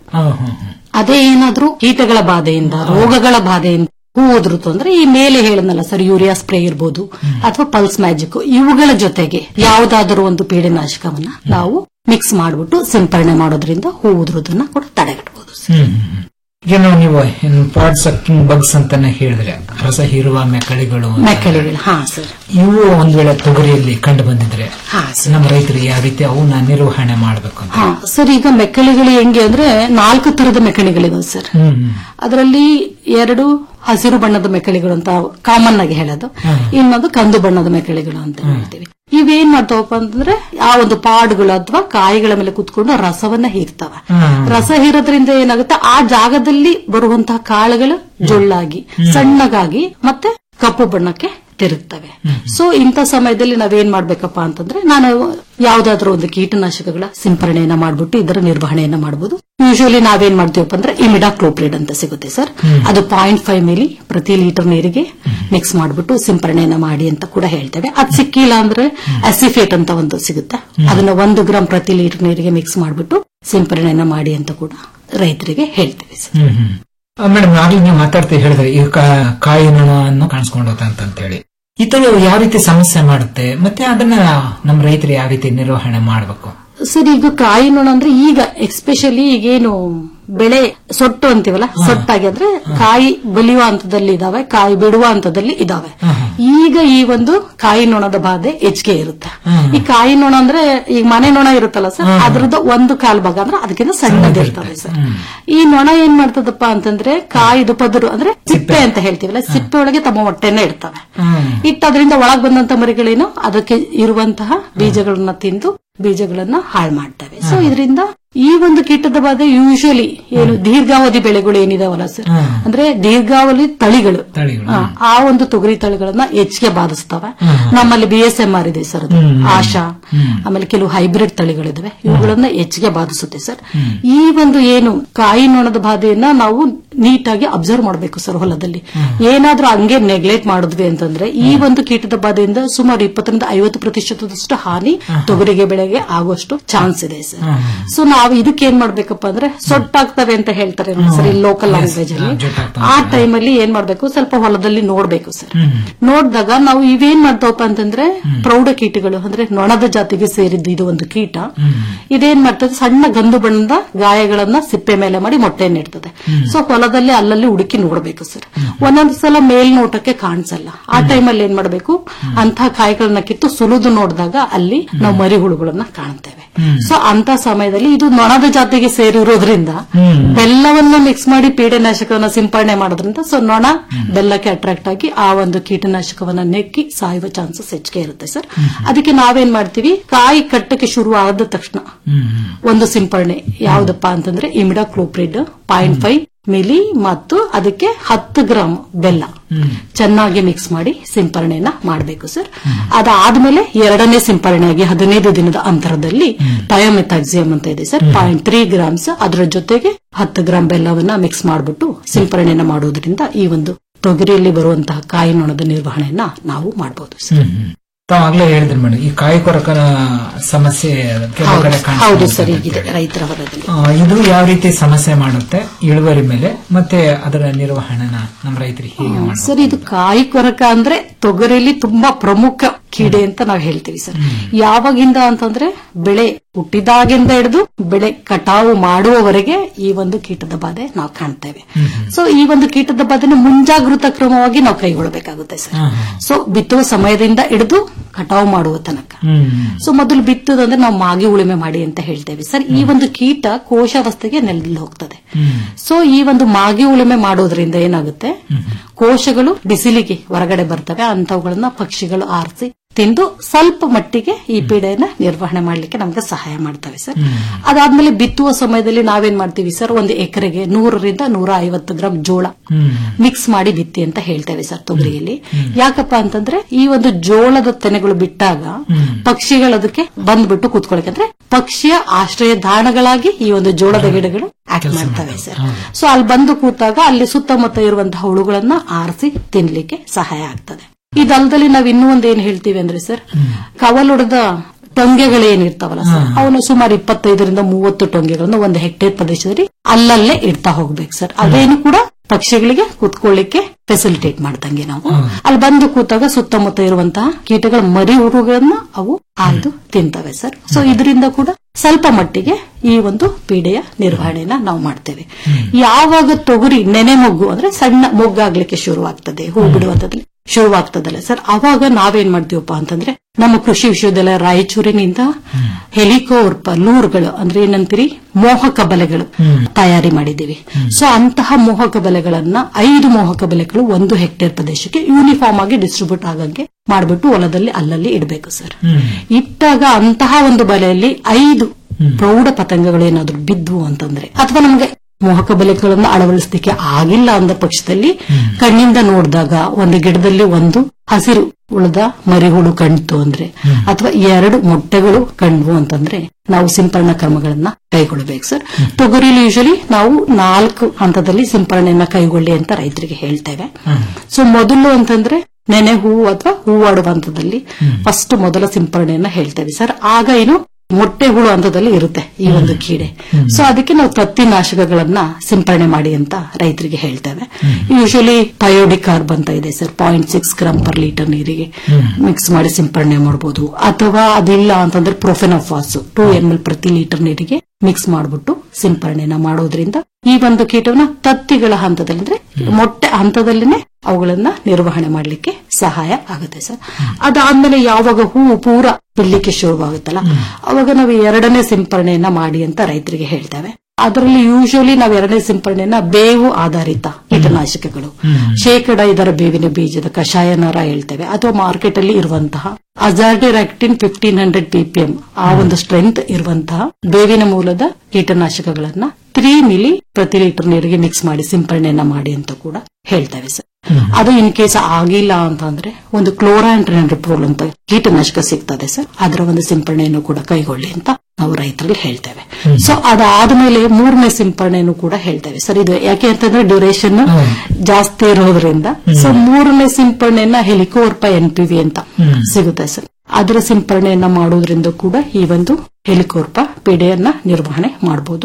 ಅದೇ ಏನಾದ್ರೂ ಕೀಟಗಳ ಬಾಧೆಯಿಂದ ರೋಗಗಳ ಬಾಧೆಯಿಂದ ಹೂ ಉದುರುತ್ತು ಅಂದ್ರೆ ಈ ಮೇಲೆ ಹೇಳನಲ್ಲ ಸರ್ ಯೂರಿಯಾ ಸ್ಪ್ರೇ ಇರ್ಬೋದು ಅಥವಾ ಪಲ್ಸ್ ಮ್ಯಾಜಿಕ್ ಇವುಗಳ ಜೊತೆಗೆ ಯಾವುದಾದರೂ ಒಂದು ಪೀಡೆನಾಶಕವನ್ನ ನಾವು ಮಿಕ್ಸ್ ಮಾಡಿಬಿಟ್ಟು ಸಿಂಪರಣೆ ಮಾಡೋದ್ರಿಂದ ಹೂ ಉದುರೋದನ್ನ ಕೂಡ ತಡೆಗಟ್ಟಬಹುದು ಏನು ನೀವು ಪಾಡ್ ಸಕ್ಕಿಂಗ್ ಬಗ್ಸ್ ಅಂತಾನೆ ಹೇಳಿದ್ರೆ ರಸ ಹೀರುವ ಮೆಕ್ಕಳಿಗಳು ಅಂತ. ಮೆಕ್ಕಳಿಗಳು ಹಾ ಸರ್ ಇವು ಒಂದ್ ವೇಳೆ ತೊಗರಿಯಲ್ಲಿ ಕಂಡು ಬಂದಿದ್ರೆ ಹಾ ನಮ್ಮ ರೈತರು ಯಾವ ರೀತಿ ಅವನ್ನ ನಿರ್ವಹಣೆ ಮಾಡಬೇಕು ಅಂತ ಹಾ ಸರ್ ಈಗ ಮೆಕ್ಕಳಿಗಳು ಹೆಂಗೆ ಅಂದ್ರೆ ನಾಲ್ಕು ತರದ ಮೆಕ್ಕಳಿಗಳಿದಾವೆ ಸರ್ ಅದರಲ್ಲಿ ಎರಡು ಹಸಿರು ಬಣ್ಣದ ಮೆಕ್ಕಳಿಗಳು ಅಂತ ಕಾಮನ್ ಆಗಿ ಹೇಳೋದು ಇನ್ನೊಂದು ಕಂದು ಬಣ್ಣದ ಮೆಕ್ಕಳಿಗಳು ಅಂತ ಹೇಳ್ತೀವಿ ಇವೇನ್ ಮಾಡ್ತಾವಪ್ಪ ಅಂತಂದ್ರೆ ಆ ಒಂದು ಪಾಡ್ಗಳು ಅಥವಾ ಕಾಯಿಗಳ ಮೇಲೆ ಕುತ್ಕೊಂಡು ರಸವನ್ನ ಹೀರ್ತವೆ ರಸ ಹೀರೋದ್ರಿಂದ ಏನಾಗುತ್ತೆ ಆ ಜಾಗದಲ್ಲಿ ಬರುವಂತಹ ಕಾಳುಗಳು ಜೊಳ್ಳಾಗಿ ಸಣ್ಣಗಾಗಿ ಮತ್ತೆ ಕಪ್ಪು ಬಣ್ಣಕ್ಕೆ ತಿರುಗ್ತವೆ ಸೊ ಇಂಥ ಸಮಯದಲ್ಲಿ ನಾವೇನ್ ಮಾಡ್ಬೇಕಪ್ಪ ಅಂತಂದ್ರೆ ನಾನು ಯಾವ್ದಾದ್ರೂ ಒಂದು ಕೀಟನಾಶಕಗಳ ಸಿಂಪರಣೆಯನ್ನ ಮಾಡ್ಬಿಟ್ಟು ಇದರ ನಿರ್ವಹಣೆಯನ್ನ ಮಾಡಬಹುದು ಯೂಶುವಲಿ ನಾವೇನ್ ಮಾಡ್ತೀವಪ್ಪ ಅಂದ್ರೆ ಇಮಿಡಾಕ್ಲೋಪ್ರಿಡ್ ಅಂತ ಸಿಗುತ್ತೆ ಸರ್ ಅದು ಪಾಯಿಂಟ್ ಫೈವ್ ಮಿಲಿ ಪ್ರತಿ ಲೀಟರ್ ನೀರಿಗೆ ಮಿಕ್ಸ್ ಮಾಡ್ಬಿಟ್ಟು ಸಿಂಪರಣೆಯನ್ನ ಮಾಡಿ ಅಂತ ಕೂಡ ಹೇಳ್ತೇವೆ ಅದ್ ಸಿಕ್ಕಿಲ್ಲ ಅಂದ್ರೆ ಅಸಿಫೇಟ್ ಅಂತ ಒಂದು ಸಿಗುತ್ತೆ ಅದನ್ನ ಒಂದು ಗ್ರಾಮ್ ಪ್ರತಿ ಲೀಟರ್ ನೀರಿಗೆ ಮಿಕ್ಸ್ ಮಾಡ್ಬಿಟ್ಟು ಸಿಂಪರಣೆಯನ್ನ ಮಾಡಿ ಅಂತ ಕೂಡ ರೈತರಿಗೆ ಹೇಳ್ತೇವೆ ಸರ್ ಮೇಡಮ್ ಆಗ್ಲೂ ನೀವು ಮಾತಾಡ್ತಾ ಹೇಳಿದ್ರೆ ಈ ಕಾ- ಕಾಯಿ ನೊಣವನ್ನು ಕಾಣಿಸ್ಕೊಂಡು ಅಂತ ಹೇಳಿ ಇತಳು ಯಾವ ರೀತಿ ಸಮಸ್ಯೆ ಮಾಡುತ್ತೆ ಮತ್ತೆ ಅದನ್ನ ನಮ್ಮ ರೈತರು ಯಾವ ರೀತಿ ನಿರ್ವಹಣೆ ಮಾಡಬೇಕು ಸರ್ ಈಗ ಕಾಯಿ ನೊಣ ಅಂದ್ರೆ ಈಗ ಎಕ್ಸ್ಪೆಷಲಿ ಈಗೇನು ಬೆಳೆ ಸೊಟ್ಟು ಅಂತೀವಲ್ಲ ಸೊಟ್ಟಾಗಿ ಅಂದ್ರೆ ಕಾಯಿ ಬಲಿಯುವ ಹಂತದಲ್ಲಿ ಇದಾವೆ ಕಾಯಿ ಬಿಡುವ ಹಂತದಲ್ಲಿ ಇದಾವೆ ಈಗ ಈ ಒಂದು ಕಾಯಿ ನೊಣದ ಬಾಧೆ ಹೆಚ್ಚಿಗೆ ಇರುತ್ತೆ ಈ ಕಾಯಿ ನೊಣ ಅಂದ್ರೆ ಈಗ ಮನೆ ನೊಣ ಇರುತ್ತಲ್ಲ ಸರ್ ಅದ್ರದ್ದು ಒಂದು ಕಾಲ್ ಭಾಗ ಅಂದ್ರೆ ಅದಕ್ಕಿಂತ ಸಣ್ಣದಿರ್ತದೆ ಸರ್ ಈ ನೊಣ ಏನ್ ಮಾಡ್ತದಪ್ಪ ಅಂತಂದ್ರೆ ಕಾಯಿದು ಪದರು ಅಂದ್ರೆ ಸಿಪ್ಪೆ ಅಂತ ಹೇಳ್ತೀವಲ್ಲ ಸಿಪ್ಪೆ ಒಳಗೆ ತಮ್ಮ ಹೊಟ್ಟೆನ ಇಡ್ತವೆ ಇಟ್ಟು ಅದರಿಂದ ಒಳಗ್ ಬಂದಂತ ಮರಿಗಳೇನು ಅದಕ್ಕೆ ಇರುವಂತಹ ಬೀಜಗಳನ್ನ ತಿಂದು ಬೀಜಗಳನ್ನ ಹಾಳು ಮಾಡ್ತವೆ ಸೊ ಇದರಿಂದ ಈ ಒಂದು ಕೀಟದ ಬಾಧೆ ಯೂಶುವಲಿ ಏನು ದೀರ್ಘಾವಧಿ ಬೆಳೆಗಳು ಏನಿದಾವಲ್ಲ ಸರ್ ಅಂದ್ರೆ ದೀರ್ಘಾವಧಿ ತಳಿಗಳು ಆ, ಆ ಒಂದು ತೊಗರಿ ತಳಿಗಳನ್ನ ಹೆಚ್ಚಿಗೆ ಬಾಧಿಸ್ತವೆ ನಮ್ಮಲ್ಲಿ ಬಿ ಎಸ್ ಎಂ ಆರ್ ಇದೆ ಸರ್ ಅದು ಆಶಾ ಆಮೇಲೆ ಕೆಲವು ಹೈಬ್ರಿಡ್ ತಳಿಗಳಿದಾವೆ ಇವುಗಳನ್ನ ಹೆಚ್ಚಿಗೆ ಬಾಧಿಸುತ್ತೆ ಸರ್ ಈ ಒಂದು ಏನು ಕಾಯಿ ನೊಣದ ಬಾಧೆಯನ್ನ ನಾವು ನೀಟಾಗಿ ಅಬ್ಸರ್ವ್ ಮಾಡಬೇಕು ಸರ್ ಹೊಲದಲ್ಲಿ ಏನಾದ್ರೂ ಹಂಗೆ ನೆಗ್ಲೆಕ್ಟ್ ಮಾಡಿದ್ವಿ ಅಂತಂದ್ರೆ ಈ ಒಂದು ಕೀಟದ ಬಾಧೆಯಿಂದ ಸುಮಾರು ಇಪ್ಪತ್ತರಿಂದ ಐವತ್ತು ಪ್ರತಿಶತದಷ್ಟು ಹಾನಿ ತೊಗರಿಗೆ ಬೆಳೆಗೆ ಆಗುವಷ್ಟು ಚಾನ್ಸ್ ಇದೆ ಸರ್ ಸೊ ನಾವು ಇದಕ್ಕೆ ಏನ್ ಮಾಡ್ಬೇಕಪ್ಪ ಅಂದ್ರೆ ಸೊಟ್ಟಾಗ್ತವೆ ಅಂತ ಹೇಳ್ತಾರೆ ಸರ್ ಈ ಲೋಕಲ್ ಲ್ಯಾಂಗ್ವೇಜ್ ಅಲ್ಲಿ ಆ ಟೈಮಲ್ಲಿ ಏನ್ ಮಾಡ್ಬೇಕು ಸ್ವಲ್ಪ ಹೊಲದಲ್ಲಿ ನೋಡ್ಬೇಕು ಸರ್ ನೋಡಿದಾಗ ನಾವು ಇವೇನ್ ಮಾಡ್ತಾವಪ್ಪ ಅಂತಂದ್ರೆ ಪ್ರೌಢ ಕೀಟಗಳು ಅಂದ್ರೆ ನೊಣದ ಜಾತಿಗೆ ಸೇರಿದ್ದು ಇದು ಒಂದು ಕೀಟ ಇದೇನ್ ಮಾಡ್ತದೆ ಸಣ್ಣ ಗಂದು ಬಣ್ಣದ ಗಾಯಗಳನ್ನ ಸಿಪ್ಪೆ ಮೇಲೆ ಮಾಡಿ ಮೊಟ್ಟೆಯನ್ನು ಇಡ್ತದೆ ಸೊ ಹೊಲದ ನೊಣದಲ್ಲಿ ಅಲ್ಲಲ್ಲಿ ಹುಡುಕಿ ನೋಡಬೇಕು ಸರ್ ಒಂದೊಂದು ಸಲ ಮೇಲ್ನೋಟಕ್ಕೆ ಕಾಣಿಸಲ್ಲ ಆ ಟೈಮಲ್ಲಿ ಏನ್ ಮಾಡಬೇಕು ಅಂತಹ ಕಾಯಿಗಳನ್ನ ಕಿತ್ತು ಸುಲಿದು ನೋಡಿದಾಗ ಅಲ್ಲಿ ನಾವು ಮರಿ ಹುಳುಗಳನ್ನ ಕಾಣ್ತೇವೆ ಸೊ ಅಂತ ಸಮಯದಲ್ಲಿ ಇದು ನೊಣದ ಜಾತಿಗೆ ಸೇರಿರೋದ್ರಿಂದ ಬೆಲ್ಲವನ್ನ ಮಿಕ್ಸ್ ಮಾಡಿ ಪೀಡೆನಾಶಕವನ್ನ ಸಿಂಪಡಣೆ ಮಾಡೋದ್ರಿಂದ ಸೊ ನೊಣ ಬೆಲ್ಲಕ್ಕೆ ಅಟ್ರಾಕ್ಟ್ ಆಗಿ ಆ ಒಂದು ಕೀಟನಾಶಕವನ್ನ ನೆಕ್ಕಿ ಸಾಯುವ ಚಾನ್ಸಸ್ ಹೆಚ್ಚಿಗೆ ಇರುತ್ತೆ ಸರ್ ಅದಕ್ಕೆ ನಾವೇನ್ ಮಾಡ್ತೀವಿ ಕಾಯಿ ಕಟ್ಟಕ್ಕೆ ಶುರು ಆದ ತಕ್ಷಣ ಒಂದು ಸಿಂಪರಣೆ ಯಾವ್ದಪ್ಪ ಅಂತಂದ್ರೆ imidacloprid point five milli ಮತ್ತು ಅದಕ್ಕೆ ಹತ್ತು ಗ್ರಾಮ್ ಬೆಲ್ಲ ಚೆನ್ನಾಗಿ ಮಿಕ್ಸ್ ಮಾಡಿ ಸಿಂಪರಣೆಯನ್ನ ಮಾಡಬೇಕು ಸರ್ ಅದಾದ್ಮೇಲೆ ಎರಡನೇ ಸಿಂಪರಣೆಯಾಗಿ ಹದಿನೈದು ದಿನದ ಅಂತರದಲ್ಲಿ ಥಯೋಮೆಥಾಕ್ಸಿಯಂ ಅಂತ ಇದೆ ಸರ್ ಪಾಯಿಂಟ್ ತ್ರೀ ಗ್ರಾಮ್ಸ್ ಅದರ ಜೊತೆಗೆ ಹತ್ತು ಗ್ರಾಮ್ ಬೆಲ್ಲವನ್ನ ಮಿಕ್ಸ್ ಮಾಡಿಬಿಟ್ಟು ಸಿಂಪರಣೆಯನ್ನ ಮಾಡೋದ್ರಿಂದ ಈ ಒಂದು ತೊಗರಿಯಲ್ಲಿ ಬರುವಂತಹ ಕಾಯಿ ನೊಣದ ನಿರ್ವಹಣೆಯನ್ನ ನಾವು ಮಾಡಬಹುದು ಸರ್ ತಾವಾಗ್ಲೇ ಹೇಳಿದ್ರಿ ಮೇಡಮ್ ಈ ಕಾಯಿ ಕೊರಕನ ಸಮಸ್ಯೆ ಕೆಲವು ಕಡೆ ಹೌದು- ಕಾಣಿಸ್ತಾ ಹೌದು ಇದೆ. ಸರ್ ಈಗಿದೆ ರೈತರ ಹೊಲದಲ್ಲಿ ಆ, ಇದು ಯಾವ ರೀತಿ ಸಮಸ್ಯೆ ಮಾಡುತ್ತೆ ಇಳುವರಿ ಮೇಲೆ ಮತ್ತೆ ಅದರ ನಿರ್ವಹಣೆನ ನಮ್ಮ ರೈತರಿಗೆ ಹೇಗೆ ಮಾಡ್ಬೋದು? ಸರ್ ಇದು ಕಾಯಿ ಕೊರಕ ಅಂದ್ರೆ ತೊಗರಿಯಲ್ಲಿ ತುಂಬಾ ಪ್ರಮುಖ ಕೀಡೆ ಅಂತ ನಾವು ಹೇಳ್ತೀವಿ ಸರ್ ಯಾವಾಗಿಂದ ಅಂತಂದ್ರೆ ಬೆಳೆ ಹುಟ್ಟಿದಾಗಿಂದ ಹಿಡಿದು ಬೆಳೆ ಕಟಾವು ಮಾಡುವವರೆಗೆ ಈ ಒಂದು ಕೀಟದ ಬಾಧೆ ನಾವು ಕಾಣ್ತೇವೆ ಸೊ ಈ ಒಂದು ಕೀಟದ ಬಾಧೆನ ಮುಂಜಾಗೃತ ಕ್ರಮವಾಗಿ ನಾವು ಕೈಗೊಳ್ಳಬೇಕಾಗುತ್ತೆ ಸರ್ ಸೊ ಬಿತ್ತುವ ಸಮಯದಿಂದ ಹಿಡಿದು ಕಟಾವು ಮಾಡುವ ತನಕ ಸೊ ಮೊದಲು ಬಿತ್ತುದಂದ್ರೆ ನಾವು ಮಾಗಿ ಉಳುಮೆ ಮಾಡಿ ಅಂತ ಹೇಳ್ತೇವೆ ಸರ್ ಈ ಒಂದು ಕೀಟ ಕೋಶಾವಸ್ಥೆಗೆ ನೆಲೆದಲ್ಲಿ ಹೋಗ್ತದೆ ಸೊ ಈ ಒಂದು ಮಾಗಿ ಉಳುಮೆ ಮಾಡೋದ್ರಿಂದ ಏನಾಗುತ್ತೆ ಕೋಶಗಳು ಬಿಸಿಲಿಗೆ ಹೊರಗಡೆ ಬರ್ತವೆ ಅಂತವುಗಳನ್ನ ಪಕ್ಷಿಗಳು ಆರಿಸಿ ತಿಂದು ಸ್ವಲ್ಪ ಮಟ್ಟಿಗೆ ಈ ಪೀಡೆಯನ್ನ ನಿರ್ವಹಣೆ ಮಾಡ್ಲಿಕ್ಕೆ ನಮ್ಗೆ ಸಹಾಯ ಮಾಡ್ತವೆ ಸರ್ ಅದಾದ್ಮೇಲೆ ಬಿತ್ತುವ ಸಮಯದಲ್ಲಿ ನಾವೇನ್ ಮಾಡ್ತೀವಿ ಸರ್ ಒಂದು ಎಕರೆಗೆ ನೂರರಿಂದ ನೂರ ಐವತ್ತು ಗ್ರಾಂ ಜೋಳ ಮಿಕ್ಸ್ ಮಾಡಿ ಬಿತ್ತಿ ಅಂತ ಹೇಳ್ತೇವೆ ಸರ್ ತೊಗರಿಯಲ್ಲಿ ಯಾಕಪ್ಪ ಅಂತಂದ್ರೆ ಈ ಒಂದು ಜೋಳದ ತೆನೆಗಳು ಬಿಟ್ಟಾಗ ಪಕ್ಷಿಗಳು ಅದಕ್ಕೆ ಬಂದ್ಬಿಟ್ಟು ಕೂತ್ಕೊಳ್ಳಿಕ್ಕೆ ಅಂದ್ರೆ ಪಕ್ಷಿಯ ಆಶ್ರಯ ಧಾರಣಗಳಾಗಿ ಈ ಒಂದು ಜೋಳದ ಗಿಡಗಳು ಆಕ್ಟ್ ಮಾಡ್ತವೆ ಸರ್ ಸೊ ಅಲ್ಲಿ ಬಂದು ಕೂತಾಗ ಅಲ್ಲಿ ಸುತ್ತಮುತ್ತ ಇರುವಂತಹ ಹುಳುಗಳನ್ನ ಆರಿಸಿ ತಿನ್ಲಿಕ್ಕೆ ಸಹಾಯ ಆಗ್ತದೆ ಇದಲ್ದಲ್ಲಿ ನಾವ್ ಇನ್ನೂ ಒಂದ್ ಏನ್ ಹೇಳ್ತೀವಿ ಅಂದ್ರೆ ಸರ್ ಕವಲುಡದ ಟೊಂಗೆಗಳೇನಿರ್ತಾವಲ್ಲ ಸರ್ ಅವನು ಸುಮಾರು ಇಪ್ಪತ್ತೈದರಿಂದ ಮೂವತ್ತು ಟೊಂಗೆಗಳನ್ನು ಒಂದು ಹೆಕ್ಟೇರ್ ಪ್ರದೇಶದಲ್ಲಿ ಅಲ್ಲಲ್ಲೇ ಇಡ್ತಾ ಹೋಗ್ಬೇಕು ಸರ್ ಅದೇನು ಕೂಡ ಪಕ್ಷಿಗಳಿಗೆ ಕೂತ್ಕೊಳ್ಳಿಕ್ಕೆ ಫೆಸಿಲಿಟೇಟ್ ಮಾಡ್ದಂಗೆ ನಾವು ಅಲ್ಲಿ ಬಂದು ಕೂತಾಗ ಸುತ್ತಮುತ್ತ ಇರುವಂತಹ ಕೀಟಗಳ ಮರಿ ಹುರುಗಳನ್ನ ಅವು ಆಯ್ದು ತಿಂತವೆ ಸರ್ ಸೊ ಇದರಿಂದ ಕೂಡ ಸ್ವಲ್ಪ ಮಟ್ಟಿಗೆ ಈ ಒಂದು ಪೀಡೆಯ ನಿರ್ವಹಣೆನ ನಾವು ಮಾಡ್ತೇವೆ ಯಾವಾಗ ತೊಗರಿ ನೆನೆ ಮೊಗ್ಗು ಅಂದ್ರೆ ಸಣ್ಣ ಮೊಗ್ಗಾಗ್ಲಿಕ್ಕೆ ಶುರುವಾಗ್ತದೆ ಹೂ ಬಿಡುವಂತದ್ರಲ್ಲಿ ಶುರುವಾಗ್ತದಲ್ಲ ಸರ್ ಅವಾಗ ನಾವೇನ್ ಮಾಡ್ತೀವಪ್ಪ ಅಂತಂದ್ರೆ ನಮ್ಮ ಕೃಷಿ ವಿಶ್ವವಿದ್ಯಾಲಯ ರಾಯಚೂರಿನಿಂದ ಹೆಲಿಕೋರ್ಪ ಲೂರ್ಗಳು ಅಂದ್ರೆ ಏನಂತೀರಿ ಮೋಹಕ ಬಲೆಗಳು ತಯಾರಿ ಮಾಡಿದ್ದೀವಿ ಸೊ ಅಂತಹ ಮೋಹಕ ಬಲೆಗಳನ್ನ ಐದು ಮೋಹಕ ಬಲೆಗಳು ಒಂದು ಹೆಕ್ಟೇರ್ ಪ್ರದೇಶಕ್ಕೆ ಯೂನಿಫಾರ್ಮ್ ಆಗಿ ಡಿಸ್ಟ್ರಿಬ್ಯೂಟ್ ಆಗಂಗೆ ಮಾಡ್ಬಿಟ್ಟು ಹೊಲದಲ್ಲಿ ಅಲ್ಲಲ್ಲಿ ಇಡಬೇಕು ಸರ್ ಇಟ್ಟಾಗ ಅಂತಹ ಒಂದು ಬಲೆಯಲ್ಲಿ ಐದು ಪ್ರೌಢ ಪತಂಗಗಳು ಏನಾದ್ರು ಬಿದ್ವು ಅಂತಂದ್ರೆ ಅಥವಾ ನಮಗೆ ಮೋಹಕ ಬಲೆಗಳನ್ನು ಅಳವಡಿಸಲಿಕ್ಕೆ ಆಗಿಲ್ಲ ಅಂದ ಪಕ್ಷದಲ್ಲಿ ಕಣ್ಣಿಂದ ನೋಡಿದಾಗ ಒಂದು ಗಿಡದಲ್ಲಿ ಒಂದು ಹಸಿರು ಉಳಿದ ಮರಿಹುಳು ಕಣ್ತು ಅಂದ್ರೆ ಅಥವಾ ಎರಡು ಮೊಟ್ಟೆಗಳು ಕಂಡ್ವು ಅಂತಂದ್ರೆ ನಾವು ಸಿಂಪರಣಾ ಕ್ರಮಗಳನ್ನ ಕೈಗೊಳ್ಳಬೇಕು ಸರ್ ತೊಗರಿಲಿ ಯೂಶಲಿ ನಾವು ನಾಲ್ಕು ಹಂತದಲ್ಲಿ ಸಿಂಪರಣೆಯನ್ನ ಕೈಗೊಳ್ಳಿ ಅಂತ ರೈತರಿಗೆ ಹೇಳ್ತೇವೆ ಸೊ ಮೊದಲು ಅಂತಂದ್ರೆ ನೆನೆ ಹೂವು ಅಥವಾ ಹೂವಾಡುವ ಹಂತದಲ್ಲಿ ಫಸ್ಟ್ ಮೊದಲ ಸಿಂಪರಣೆಯನ್ನ ಹೇಳ್ತೇವೆ ಸರ್ ಆಗ ಏನು ಮೊಟ್ಟೆ ಹುಳು ಹಂತದಲ್ಲಿ ಇರುತ್ತೆ ಈ ಒಂದು ಕೀಡೆ ಸೊ ಅದಕ್ಕೆ ನಾವು ತತ್ತಿನಾಶಕಗಳನ್ನ ಸಿಂಪರಣೆ ಮಾಡಿ ಅಂತ ರೈತರಿಗೆ ಹೇಳ್ತೇವೆ ಯೂಶಲಿ ಥಯೋಡಿಕಾರ್ಬ್ ಅಂತ ಇದೆ sir point six gram per litre ನೀರಿಗೆ ಮಿಕ್ಸ್ ಮಾಡಿ ಸಿಂಪರಣೆ ಮಾಡಬಹುದು ಅಥವಾ ಅದಿಲ್ಲ ಅಂತಂದ್ರೆ ಪ್ರೊಫೆನೋಫಾಸ್ ಟೂ ಎಂ ಎಲ್ ಪ್ರತಿ ಲೀಟರ್ ನೀರಿಗೆ ಮಿಕ್ಸ್ ಮಾಡಿಬಿಟ್ಟು ಸಿಂಪರಣೆನ ಮಾಡೋದ್ರಿಂದ ಈ ಒಂದು ಕೀಟವನ್ನ ತತ್ತಿಗಳ ಹಂತದಲ್ಲಿ ಅಂದ್ರೆ ಮೊಟ್ಟೆ ಹಂತದಲ್ಲಿನೇ ಅವುಗಳನ್ನ ನಿರ್ವಹಣೆ ಮಾಡಲಿಕ್ಕೆ ಸಹಾಯ ಆಗುತ್ತೆ ಸರ್ ಅದಾದ್ಮೇಲೆ ಯಾವಾಗ ಹೂವು ಪೂರ ಬಿಡ್ಲಿಕ್ಕೆ ಶುರುವಾಗುತ್ತಲ್ಲ ಅವಾಗ ನಾವು ಎರಡನೇ ಸಿಂಪರಣೆಯನ್ನ ಮಾಡಿ ಅಂತ ರೈತರಿಗೆ ಹೇಳ್ತೇವೆ ಅದರಲ್ಲಿ ಯೂಶಲಿ ನಾವು ಎರಡನೇ ಸಿಂಪರಣೆಯನ್ನ ಬೇವು ಆಧಾರಿತ ಕೀಟನಾಶಕಗಳು ಶೇಕಡ ಇದರ ಬೇವಿನ ಬೀಜದ ಕಷಾಯ ನರ ಹೇಳ್ತೇವೆ ಅಥವಾ ಮಾರ್ಕೆಟ್ ಅಲ್ಲಿ ಇರುವಂತಹ ಅಜಾರ್ಡಿರಾಕ್ಟಿನ್ ಫಿಫ್ಟೀನ್ ಹಂಡ್ರೆಡ್ ಪಿಪಿಎಂ ಆ ಒಂದು ಸ್ಟ್ರೆಂತ್ ಇರುವಂತಹ ಬೇವಿನ ಮೂಲದ ಕೀಟನಾಶಕಗಳನ್ನ ತ್ರೀ ಮಿಲಿ ಪ್ರತಿ ಲೀಟರ್ ನೀರಿಗೆ ಮಿಕ್ಸ್ ಮಾಡಿ ಸಿಂಪರಣೆಯನ್ನ ಮಾಡಿ ಅಂತ ಕೂಡ ಹೇಳ್ತೇವೆ ಸರ್ ಅದು ಇನ್ ಕೇಸ್ ಆಗಿಲ್ಲ ಅಂತಂದ್ರೆ ಒಂದು ಕ್ಲೋರಾಂಟ್ರಿಪ್ರೋಲ್ ಅಂತ ಕೀಟನಾಶಕ ಸಿಗ್ತದೆ ಸರ್ ಅದರ ಒಂದು ಸಿಂಪರಣೆಯನ್ನು ಕೂಡ ಕೈಗೊಳ್ಳಿ ಅಂತ ನಾವು ರೈತರಲ್ಲಿ ಹೇಳ್ತೇವೆ ಸೊ ಅದಾದ್ಮೇಲೆ ಮೂರನೇ ಸಿಂಪರಣೆಯನ್ನು ಕೂಡ ಹೇಳ್ತೇವೆ ಸರ್ ಇದು ಯಾಕೆ ಅಂತಂದ್ರೆ ಡ್ಯೂರೇಷನ್ ಜಾಸ್ತಿ ಇರೋದ್ರಿಂದ ಸೊ ಮೂರನೇ ಸಿಂಪರಣೆಯನ್ನ ಹೆಲಿಕೋರ್ಪ ಎನ್ ಪಿ ವಿ ಅಂತ ಸಿಗುತ್ತೆ ಸರ್ ಅದರ ಸಿಂಪರಣೆಯನ್ನ ಮಾಡೋದ್ರಿಂದ ಕೂಡ ಈ ಒಂದು ಹೆಲಿಕೋರ್ಪ ಪೀಡೆಯನ್ನ ನಿರ್ವಹಣೆ ಮಾಡಬಹುದು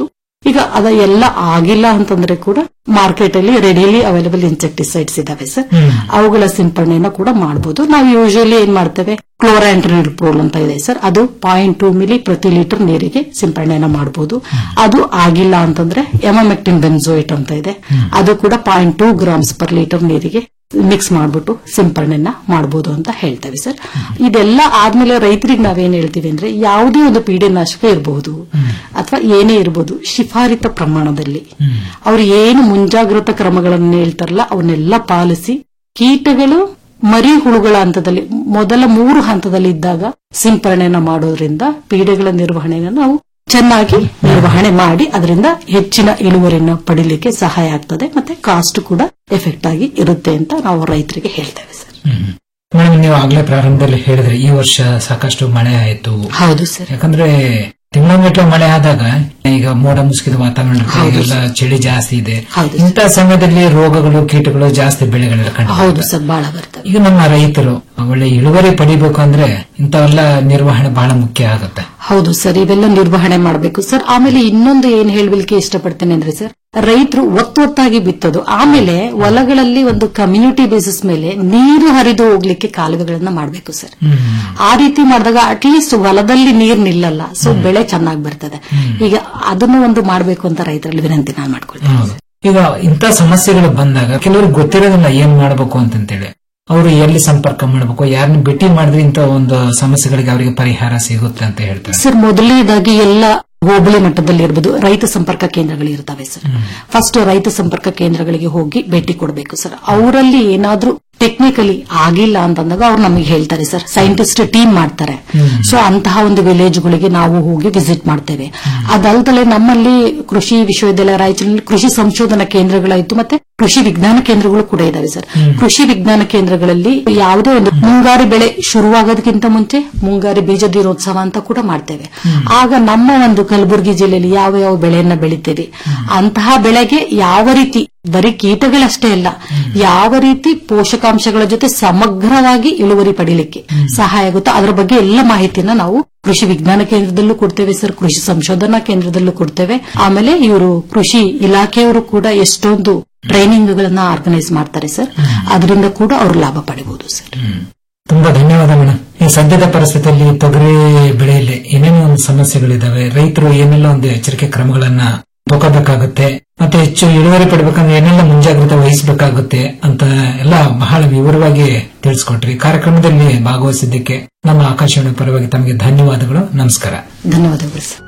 ಈಗ ಅದ ಎಲ್ಲ ಆಗಿಲ್ಲ ಅಂತಂದ್ರೆ ಕೂಡ ಮಾರ್ಕೆಟ್ ಅಲ್ಲಿ ರೆಡಿಲಿ ಅವೈಲೇಬಲ್ ಇನ್ಸೆಕ್ಟಿಸೈಡ್ಸ್ ಇದಾವೆ ಸರ್ ಅವುಗಳ ಸಿಂಪಡಣೆಯನ್ನ ಕೂಡ ಮಾಡಬಹುದು ನಾವು ಯೂಶಲಿ ಏನ್ ಮಾಡ್ತೇವೆ ಕ್ಲೋರಾಂಟ್ರಿಪ್ರೋಲ್ ಅಂತ ಇದೆ ಸರ್ ಅದು ಪಾಯಿಂಟ್ ಟೂ ಮಿಲಿ ಪ್ರತಿ ಲೀಟರ್ ನೀರಿಗೆ ಸಿಂಪಡಣೆಯನ್ನ ಮಾಡಬಹುದು ಅದು ಆಗಿಲ್ಲ ಅಂತಂದ್ರೆ ಎಮಮೆಕ್ಟಿನ್ ಬೆನ್ಸೋಯಿಟ್ ಅಂತ ಇದೆ ಅದು ಕೂಡ point two grams per litre ನೀರಿಗೆ ಮಿಕ್ಸ್ ಮಾಡ್ಬಿಟ್ಟು ಸಿಂಪಡಣೆಯನ್ನ ಮಾಡಬಹುದು ಅಂತ ಹೇಳ್ತೇವೆ ಸರ್ ಇದೆಲ್ಲ ಆದ್ಮೇಲೆ ರೈತರಿಗೆ ನಾವೇನ್ ಹೇಳ್ತೀವಿ ಅಂದ್ರೆ ಯಾವುದೇ ಒಂದು ಪೀಡೆನಾಶಕ ಇರಬಹುದು ಅಥವಾ ಏನೇ ಇರಬಹುದು ಶಿಫಾರಿತ ಪ್ರಮಾಣದಲ್ಲಿ ಅವ್ರು ಏನು ಮುಂಜಾಗ್ರತಾ ಕ್ರಮಗಳನ್ನು ಹೇಳ್ತಾರಲ್ಲ ಅವನ್ನೆಲ್ಲ ಪಾಲಿಸಿ ಕೀಟಗಳು ಮರಿ ಹುಳುಗಳ ಹಂತದಲ್ಲಿ ಮೊದಲ ಮೂರು ಹಂತದಲ್ಲಿ ಇದ್ದಾಗ ಸಿಂಪರಣೆಯನ್ನ ಮಾಡೋದ್ರಿಂದ ಪೀಡೆಗಳ ನಿರ್ವಹಣೆಯನ್ನು ನಾವು ಚೆನ್ನಾಗಿ ನಿರ್ವಹಣೆ ಮಾಡಿ ಅದರಿಂದ ಹೆಚ್ಚಿನ ಇಳುವರಿಯನ್ನು ಪಡಿಲಿಕ್ಕೆ ಸಹಾಯ ಆಗ್ತದೆ ಮತ್ತೆ ಕಾಸ್ಟ್ ಕೂಡ ಎಫೆಕ್ಟ್ ಆಗಿ ಇರುತ್ತೆ ಅಂತ ನಾವು ರೈತರಿಗೆ ಹೇಳ್ತೇವೆ ಸರ್ ಮೇಡಮ್ ನೀವು ಆಗ್ಲೇ ಪ್ರಾರಂಭದಲ್ಲಿ ಹೇಳಿದ್ರೆ ಈ ವರ್ಷ ಸಾಕಷ್ಟು ಮಳೆ ಆಯ್ತು ಹೌದು ಸರ್ ಯಾಕಂದ್ರೆ ತಿಂಗಳಗಟ್ಟಲೆ ಮಳೆ ಆದಾಗ ಈಗ ಮೋಡ ಮುಸುಕಿದ ವಾತಾವರಣ ಇರುತ್ತೆ, ಹೌದು ಎಲ್ಲ ಚಳಿ ಜಾಸ್ತಿ ಇದೆ ಹೌದು ಇಂಥ ಸಮಯದಲ್ಲಿ ರೋಗಗಳು ಕೀಟಗಳು ಜಾಸ್ತಿ ಬೆಳೆಗಳೆಲ್ಲ ಕಂಡು ಹೌದು ಸರ್ ಬಹಳ ಬರ್ತವೆ ಈಗ ನಮ್ಮ ರೈತರು ಒಳ್ಳೆ ಇಳುವರಿ ಪಡಿಬೇಕು ಅಂದ್ರೆ ಇಂಥವೆಲ್ಲ ನಿರ್ವಹಣೆ ಬಹಳ ಮುಖ್ಯ ಆಗುತ್ತೆ ಹೌದು ಸರ್ ಇವೆಲ್ಲ ನಿರ್ವಹಣೆ ಮಾಡಬೇಕು ಸರ್ ಆಮೇಲೆ ಇನ್ನೊಂದು ಏನ್ ಹೇಳಲಿಕ್ಕೆ ಇಷ್ಟಪಡ್ತೇನೆ ಅಂದ್ರೆ ಸರ್ ರೈತರು ಒತ್ತು ಒತ್ತಾಗಿ ಬಿತ್ತೋದು ಆಮೇಲೆ ಹೊಲಗಳಲ್ಲಿ ಒಂದು ಕಮ್ಯುನಿಟಿ ಬೇಸಿಸ್ ಮೇಲೆ ನೀರು ಹರಿದು ಹೋಗ್ಲಿಕ್ಕೆ ಕಾಲುವೆಗಳನ್ನ ಮಾಡಬೇಕು ಸರ್ ಆ ರೀತಿ ಮಾಡಿದಾಗ ಅಟ್ಲೀಸ್ಟ್ ಹೊಲದಲ್ಲಿ ನೀರ್ ನಿಲ್ಲಲ್ಲ ಸೊ ಬೆಳೆ ಚೆನ್ನಾಗಿ ಬರ್ತದೆ ಈಗ ಅದನ್ನು ಒಂದು ಮಾಡಬೇಕು ಅಂತ ರೈತರಲ್ಲಿ ವಿನಂತಿ ನಾನು ಮಾಡ್ಕೊಳ್ತೀನಿ ಹೌದು. ಈಗ ಇಂಥ ಸಮಸ್ಯೆಗಳು ಬಂದಾಗ ಕೆಲವ್ರಿಗೆ ಗೊತ್ತಿರೋದಿಲ್ಲ ಏನ್ ಮಾಡ್ಬೇಕು ಅಂತಂತೇಳಿ ಅವರು ಎಲ್ಲಿ ಸಂಪರ್ಕ ಮಾಡಬೇಕು ಯಾರನ್ನ ಭೇಟಿ ಮಾಡಿದ್ರೆ ಇಂಥ ಒಂದು ಸಮಸ್ಯೆಗಳಿಗೆ ಅವರಿಗೆ ಪರಿಹಾರ ಸಿಗುತ್ತೆ ಅಂತ ಹೇಳ್ತಾರೆ ಸರ್ ಮೊದಲನೇದಾಗಿ ಎಲ್ಲ ಹೋಬಳಿ ಮಟ್ಟದಲ್ಲಿ ಇರ್ಬೋದು ರೈತ ಸಂಪರ್ಕ ಕೇಂದ್ರಗಳು ಇರ್ತವೆ ಸರ್ ಫಸ್ಟ್ ರೈತ ಸಂಪರ್ಕ ಕೇಂದ್ರಗಳಿಗೆ ಹೋಗಿ ಭೇಟಿ ಕೊಡಬೇಕು ಸರ್ ಅವರಲ್ಲಿ ಏನಾದ್ರೂ ಟೆಕ್ನಿಕಲಿ ಆಗಿಲ್ಲ ಅಂತಂದಾಗ ಅವ್ರು ನಮಗೆ ಹೇಳ್ತಾರೆ ಸರ್ ಸೈಂಟಿಸ್ಟ್ ಟೀಮ್ ಮಾಡ್ತಾರೆ ಸೊ ಅಂತಹ ಒಂದು ವಿಲೇಜ್ಗಳಿಗೆ ನಾವು ಹೋಗಿ ವಿಸಿಟ್ ಮಾಡ್ತೇವೆ ಅದಲ್ದಲೆ ನಮ್ಮಲ್ಲಿ ಕೃಷಿ ವಿಶ್ವವಿದ್ಯಾಲಯ ರಾಯಚೂರಿನಲ್ಲಿ ಕೃಷಿ ಸಂಶೋಧನಾ ಕೇಂದ್ರಗಳಾಯ್ತು ಮತ್ತೆ ಕೃಷಿ ವಿಜ್ಞಾನ ಕೇಂದ್ರಗಳು ಕೂಡ ಇದಾವೆ ಸರ್ ಕೃಷಿ ವಿಜ್ಞಾನ ಕೇಂದ್ರಗಳಲ್ಲಿ ಯಾವುದೇ ಒಂದು ಮುಂಗಾರಿ ಬೆಳೆ ಶುರುವಾಗೋದಕ್ಕಿಂತ ಮುಂಚೆ ಮುಂಗಾರಿ ಬೀಜ ದಿನೋತ್ಸವ ಅಂತ ಕೂಡ ಮಾಡ್ತೇವೆ ಆಗ ನಮ್ಮ ಒಂದು ಕಲಬುರಗಿ ಜಿಲ್ಲೆಯಲ್ಲಿ ಯಾವ ಯಾವ ಬೆಳೆಯನ್ನ ಬೆಳಿತೇವೆ ಅಂತಹ ಬೆಳೆಗೆ ಯಾವ ರೀತಿ ಬರೀ ಕೀಟಗಳಷ್ಟೇ ಅಲ್ಲ ಯಾವ ರೀತಿ ಪೋಷಕಾಂಶಗಳ ಜೊತೆ ಸಮಗ್ರವಾಗಿ ಇಳುವರಿ ಪಡಿಲಿಕ್ಕೆ ಸಹಾಯ ಆಗುತ್ತೋ ಅದರ ಬಗ್ಗೆ ಎಲ್ಲ ಮಾಹಿತಿಯನ್ನ ನಾವು ಕೃಷಿ ವಿಜ್ಞಾನ ಕೇಂದ್ರದಲ್ಲೂ ಕೊಡ್ತೇವೆ ಸರ್ ಕೃಷಿ ಸಂಶೋಧನಾ ಕೇಂದ್ರದಲ್ಲೂ ಕೊಡ್ತೇವೆ ಆಮೇಲೆ ಇವರು ಕೃಷಿ ಇಲಾಖೆಯವರು ಕೂಡ ಎಷ್ಟೊಂದು ಟ್ರೈನಿಂಗ್ಗಳನ್ನ ಆರ್ಗನೈಸ್ ಮಾಡ್ತಾರೆ ಸರ್ ಅದರಿಂದ ಕೂಡ ಅವರು ಲಾಭ ಪಡಿಬಹುದು ಸರ್ ತುಂಬಾ ಧನ್ಯವಾದ ಮೇಡಮ್ ಈ ಸದ್ಯದ ಪರಿಸ್ಥಿತಿಯಲ್ಲಿ ತೊಗರಿ ಬೆಳೆಯಲ್ಲಿ ಏನೇನೋ ಒಂದು ಸಮಸ್ಯೆಗಳಿದಾವೆ ರೈತರು ಏನೆಲ್ಲ ಒಂದು ಎಚ್ಚರಿಕೆ ಕ್ರಮಗಳನ್ನ ತಗೋಬೇಕಾಗುತ್ತೆ ಮತ್ತೆ ಹೆಚ್ಚು ಇಳುವರಿ ಪಡ್ಬೇಕಂದ್ರೆ ಏನೆಲ್ಲ ಮುಂಜಾಗ್ರತೆ ವಹಿಸಬೇಕಾಗುತ್ತೆ ಅಂತ ಎಲ್ಲ ಬಹಳ ವಿವರವಾಗಿ ತಿಳಿಸ್ಕೊಟ್ರಿ ಕಾರ್ಯಕ್ರಮದಲ್ಲಿ ಭಾಗವಹಿಸಿದ್ದಕ್ಕೆ ನಮ್ಮ ಆಕಾಶವಾಣಿ ಪರವಾಗಿ ತಮಗೆ ಧನ್ಯವಾದಗಳು ನಮಸ್ಕಾರ ಧನ್ಯವಾದಗಳು ಸರ್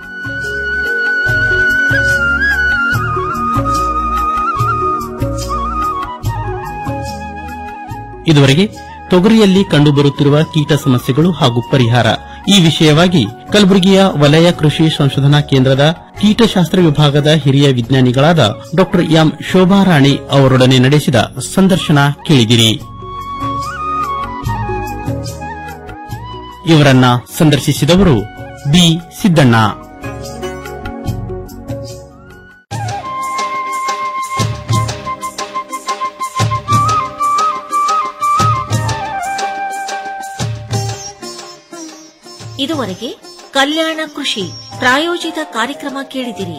ಇದುವರೆಗೆ ತೊಗರಿಯಲ್ಲಿ ಕಂಡುಬರುತ್ತಿರುವ ಕೀಟ ಸಮಸ್ಯೆಗಳು ಹಾಗೂ ಪರಿಹಾರ ಈ ವಿಷಯವಾಗಿ ಕಲಬುರಗಿಯ ವಲಯ ಕೃಷಿ ಸಂಶೋಧನಾ ಕೇಂದ್ರದ ಕೀಟಶಾಸ್ತ್ರ ವಿಭಾಗದ ಹಿರಿಯ ವಿಜ್ಞಾನಿಗಳಾದ ಡಾ ಎಂ ಶೋಭಾರಾಣಿ ಅವರೊಡನೆ ನಡೆಸಿದ ಸಂದರ್ಶನ ಕೇಳಿದಿರಿ ಇವರನ್ನ ಸಂದರ್ಶಿಸಿದವರು ಬಿ ಸಿದ್ದಣ್ಣ ಇದುವರೆಗೆ ಕಲ್ಯಾಣ ಕೃಷಿ ಪ್ರಾಯೋಜಿತ ಕಾರ್ಯಕ್ರಮ ಕೇಳಿದಿರಿ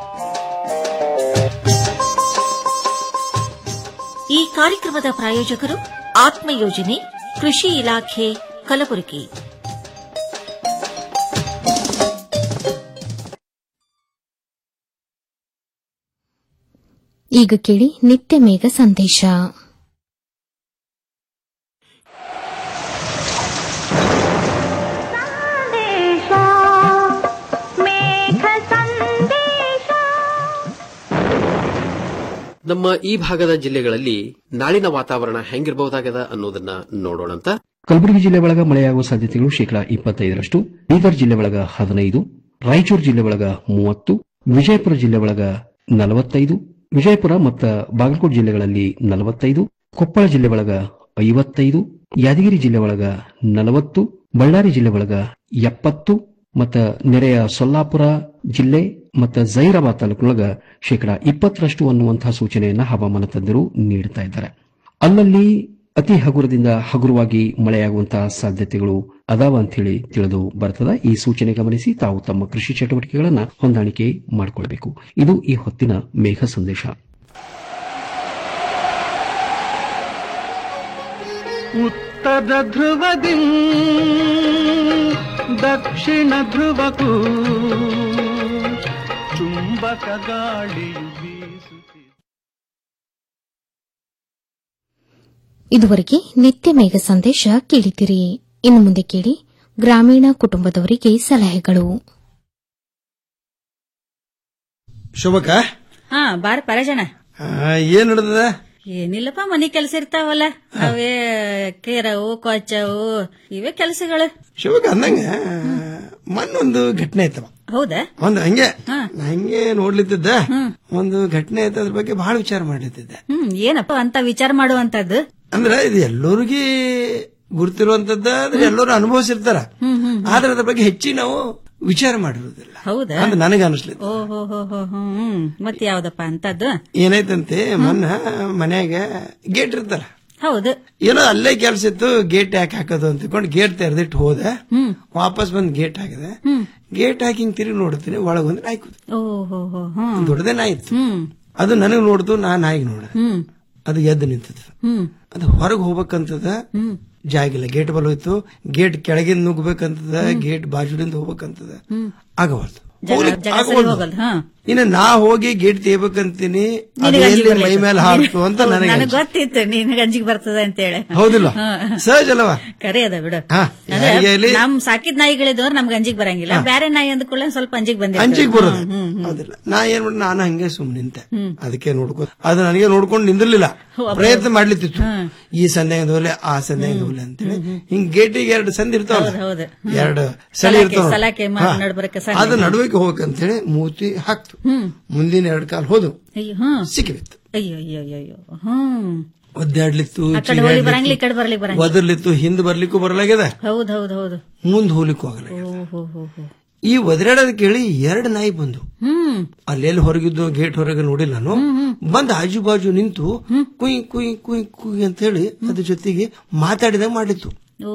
ಈ ಕಾರ್ಯಕ್ರಮದ ಪ್ರಾಯೋಜಕರು ಆತ್ಮ ಯೋಜನೆ ಕೃಷಿ ಇಲಾಖೆ ಕಲಬುರಗಿ ಈಗ ಕೇಳಿ ನಿತ್ಯ ಮೇಘ ಸಂದೇಶ ನಮ್ಮ ಈ ಭಾಗದ ಜಿಲ್ಲೆಗಳಲ್ಲಿ ನಾಳಿನ ವಾತಾವರಣ ಹೆಂಗಿರಬಹುದಾಗದ ಅನ್ನೋದನ್ನ ನೋಡೋಣಂತ ಕಲಬುರಗಿ ಜಿಲ್ಲೆ ಒಳಗ ಮಳೆಯಾಗುವ ಸಾಧ್ಯತೆಗಳು ಶೇಕಡಾ ಇಪ್ಪತ್ತೈದರಷ್ಟು ಬೀದರ್ ಜಿಲ್ಲೆ ಒಳಗ ಹದಿನೈದು ರಾಯಚೂರು ಜಿಲ್ಲೆ ಒಳಗ ಮೂವತ್ತು ವಿಜಯಪುರ ಜಿಲ್ಲೆ ಒಳಗ ನಲವತ್ತೈದು ವಿಜಯಪುರ ಮತ್ತು ಬಾಗಲಕೋಟೆ ಜಿಲ್ಲೆಗಳಲ್ಲಿ ನಲವತ್ತೈದು ಕೊಪ್ಪಳ ಜಿಲ್ಲೆ ಒಳಗ ಐವತ್ತೈದು ಯಾದಗಿರಿ ಜಿಲ್ಲೆ ಒಳಗ ನಲವತ್ತು ಬಳ್ಳಾರಿ ಜಿಲ್ಲೆ ಒಳಗ ಎಪ್ಪತ್ತು ಮತ್ತ ನೆರೆಯ ಸೊಲ್ಲಾಪುರ ಜಿಲ್ಲೆ ಮತ್ತು ಜೈರಾಬಾದ್ ತಾಲೂಕಿನೊಳಗ ಶೇಕಡಾ ಇಪ್ಪತ್ತರಷ್ಟು ಅನ್ನುವಂತಹ ಸೂಚನೆಯನ್ನ ಹವಾಮಾನ ತಜ್ಞರು ನೀಡುತ್ತಾ ಇದ್ದಾರೆ ಅಲ್ಲಲ್ಲಿ ಅತಿ ಹಗುರದಿಂದ ಹಗುರವಾಗಿ ಮಳೆಯಾಗುವಂತಹ ಸಾಧ್ಯತೆಗಳು ಅದಾವ ಅಂತ ಹೇಳಿ ತಿಳಿದು ಬರ್ತದ ಈ ಸೂಚನೆ ಗಮನಿಸಿ ತಾವು ತಮ್ಮ ಕೃಷಿ ಚಟುವಟಿಕೆಗಳನ್ನ ಹೊಂದಾಣಿಕೆ ಮಾಡಿಕೊಳ್ಬೇಕು ಇದು ಈ ಹೊತ್ತಿನ ಮೇಘ ಸಂದೇಶ ಉತ್ತರ ಧ್ರುವದಿ ದಕ್ಷಿಣ ಧ್ರುವಕ್ಕೂ ಚುಂಬಕ ಗಾಳಿಯು ಬೀಸುತ್ತಿದೆ ಇದುವರೆಗೆ ನಿತ್ಯ ಮೇಘ ಸಂದೇಶ ಕೇಳಿದಿರಿ ಇನ್ನು ಮುಂದೆ ಕೇಳಿ ಗ್ರಾಮೀಣ ಕುಟುಂಬದವರಿಗೆ ಸಲಹೆಗಳು ಶುಭಕ ಹಾ ಬಾರ ಪರಜನ ಏನ್ ನಡೆದದ ಏನಿಲ್ಲಪ್ಪ ಮನಿ ಕೆಲಸ ಇರ್ತಾವಲ್ಲ ಅವೇ ಕೇರವು ಕೊಚ್ಚವು ಇವೇ ಕೆಲಸಗಳು ಶುಭಕ ಅಂದಂಗ ಮೊನ್ನೊಂದು ಘಟನೆ ಐತವ ಹೌದಾ ಒಂದು ಹಂಗೆ ನಾ ಹಂಗೆ ನೋಡ್ಲಿತ್ತಿದ್ದ ಒಂದು ಘಟನೆ ಐತೆ ಅದ್ರ ಬಗ್ಗೆ ಬಹಳ ವಿಚಾರ ಮಾಡ್ಲಿತ್ತಿದ್ದೆ ಹ್ಮ್ ಏನಪ್ಪ ಅಂತ ವಿಚಾರ ಮಾಡುವಂತದ್ದು ಅಂದ್ರೆ ಇದು ಎಲ್ಲರಿಗೂ ಗುರುತಿರುವಂತದ್ದ ಆದ್ರೆ ಎಲ್ಲರೂ ಅನುಭವಿಸಿರ್ತಾರ ಆದ್ರೆ ಅದ್ರ ಬಗ್ಗೆ ಹೆಚ್ಚಿಗೆ ನಾವು ವಿಚಾರ ಮಾಡಿರೋದಿಲ್ಲ ಹೌದಾ ಅಂತ ನನಗೆ ಅನಿಸ್ಲಿ ಓ ಹೋ ಹೋ ಹೋ ಹ್ಮ್ ಮತ್ತೆ ಯಾವ್ದಪ್ಪ ಅಂತದ್ದು ಏನಾಯ್ತಂತೆ ಮೊನ್ನ ಮನ್ಯಾಗ ಗೇಟ್ ಇರ್ತಾರ ಹೌದು ಏನೋ ಅಲ್ಲೇ ಕೆಲ್ಸ ಇತ್ತು ಗೇಟ್ ಯಾಕೆ ಹಾಕೋದು ಅಂತ ತಿಳ್ಕೊಂಡು ಗೇಟ್ ತೆರೆದಿಟ್ಟು ಹೋದೆ ವಾಪಸ್ ಬಂದ್ ಗೇಟ್ ಹಾಕಿದೆ ಗೇಟ್ ಹಾಕಿ ಹಿಂಗ್ ತಿರುಗಿ ನೋಡ್ತೀನಿ ಒಳಗೊಂದು ನಾಯಿ ಕೂತು ಓ ಹೋ ಹೋ ಹ್ಮ್ ದೊಡ್ಡದೇ ನಾಯಿ ಇತ್ತು ಅದು ನನಗ್ ನೋಡ್ತು ನಾ ನಾಯಿಗೆ ನೋಡ ಹ್ಮ್ ಅದು ಎದ್ದು ನಿಂತದ ಹ್ಮ್ ಅದು ಹೊರಗೆ ಹೋಗ್ಬೇಕಂತದ ಜಾಗಿಲ್ಲ ಗೇಟ್ ಬಲ್ ಹೋಯ್ತು ಗೇಟ್ ಕೆಳಗಿಂದ ನುಗ್ಬೇಕಂತದ ಗೇಟ್ ಬಾಜುಲಿಂದ ಹೋಗ್ಬೇಕಂತದ ಆಗವಲ್ದು ಜಗ- ಹೋಗ್ಲಿಕ್ಕೆ ಜಗ ಸರಿ ಆಗವಲ್ದು. ಹೋಗಲ್ದು, ಹಾ. ಇನ್ನ ನಾ ಹೋಗಿ ಗೇಟ್ ತೇಬೇಕಂತೀನಿ ಅದು ನಿನಗೆ ಅಂಜಿಕೆ ಎಲ್ಲಿ ಮೈ ಬರ್ಲಿಲ್ಲ. ಮೇಲೆ ಹಾರ್ತು ಅಂತ ನನಗೆ ನನಗೆ ಅನ್ಸ್ತು. ಗೊತ್ತಿತ್ತು ನಿನಗೆ ಅಂಜಿಗೆ ಬರ್ತದ ಅಂತೇಳಿ ಹೌದಿಲ್ಲ ಹಾ. ಸಹಜ ಅಲ್ಲವಾ ಕರೆ ಅದ ಬಿಡು ಹಾ, ಅಂದ್ರೆ ಯಾರಿಗೆ ಇಲ್ಲಿ- ನಮ್ ಸಾಕಿದ್ ನಾಯಿಗಳಿದ್ದವ್ರು ನಮ್ಗೆ ಅಂಜಿಗೆ ಬರಂಗಿಲ್ಲ ಬೇರೆ ನಾಯಿ ಅಂದ್ಕೊಳ್ಳೆ ಸ್ವಲ್ಪ ಅಂಜಿಗೆ ಬಂದಿರ್ತದೆ ಅಂಜಿಗೆ ಬರೋದು ಹ್ಮ್, ಹ್ಮ್, ಹ್ಮ್. ಹೌದಿಲ್ಲ ನಾ ಏನ್ ಮಾಡಿ ನಾನು ಹಂಗೆ ಸುಮ್ ನಿಂತೆ ಅದಕ್ಕೆ ನೋಡ್ಕೊ ಅದು ನನಗೆ ನೋಡ್ಕೊಂಡು ನಿಂದಿರ್ಲಿಲ್ಲ ಪ್ರಯತ್ನ ಮಾಡ್ಲಿತ್ತಿತ್ತು ಈ ಸಂದೇಹದ ಹೋಲೆ ಆ ಸಂದೇಹದ ಹೋಲೆ ಅಂತೇಳಿ ಹಿಂಗ್ ಗೇಟಿಗೆ ಎರಡು ಸಂಧಿ ಇರ್ತಾವಲ್ಲ ಹೌದು ಎರಡು ಸಲ ಸಲಾಕೆ- ಇರ್ತಾವ ಸಲಾಕೆ ಮ- ನಡ್ಬರಕ್ಕೆ ಸಂಧಿ. ಅದು ನಡುವಕ್ಕೆ ಹೋಗ್ಬೇಕಂತೇಳಿ ಮೂತಿ ಹಾಕ್ತು ಮುಂದಿನ ಎರಡು ಕಾಲು ಹೋದು ಅಯ್ಯೋ ಹ್ಮ್ ಸಿಕ್ಕಿಬಿತ್ತು ಅಯ್ಯೋ ಅಯ್ಯೋ ಅಯ್ಯೋ ಅಯ್ಯೋ ಹ್ಮ್ ಒದ್ದಾಡ್ಲಿತ್ತು ಆ ಕಡೆ ಹೋಗ್ಲಿಕ್ಕೆ ಬರಂಗಿಲ್ಲ ಈ ಕಡೆ ಬರ್ಲಿಕ್ಕೆ ಬರಂಗಿಲ್ಲ ಒದರ್ಲಿತ್ತು ಹಿಂದ್ ಬರ್ಲಿಕ್ಕೂ ಬರಲಾಗ್ಯದ ಹೌದ್ ಹೌದ್ ಹೌದು ಮುಂದ್ ಹೋಗ್ಲಿಕ್ಕೂ ಆಗಲ್ಲ ಓ ಹೋ ಹೋ ಹೋ ಈ ಒದರಾಡೋದ್ ಕೇಳಿ ಎರಡು ನಾಯಿ ಬಂದು ಹ್ಮ್ ಅಲ್ಲೆಲ್ಲಿ ಹೊರಗಿದ್ದು ಗೇಟ್ ಹೊರಗೆ ನೋಡಿಲ್ಲ ನಾನು ಬಂದ್ ಆಜು ಬಾಜು ನಿಂತು ಕುಯ್ ಕುಯ್ ಕುಯ್ ಕುಯ್ ಅಂತ ಹೇಳಿ ಅದ್ರ ಜೊತೆಗೆ ಮಾತಾಡಿದಾಗ ಮಾಡಿತ್ತು ಓ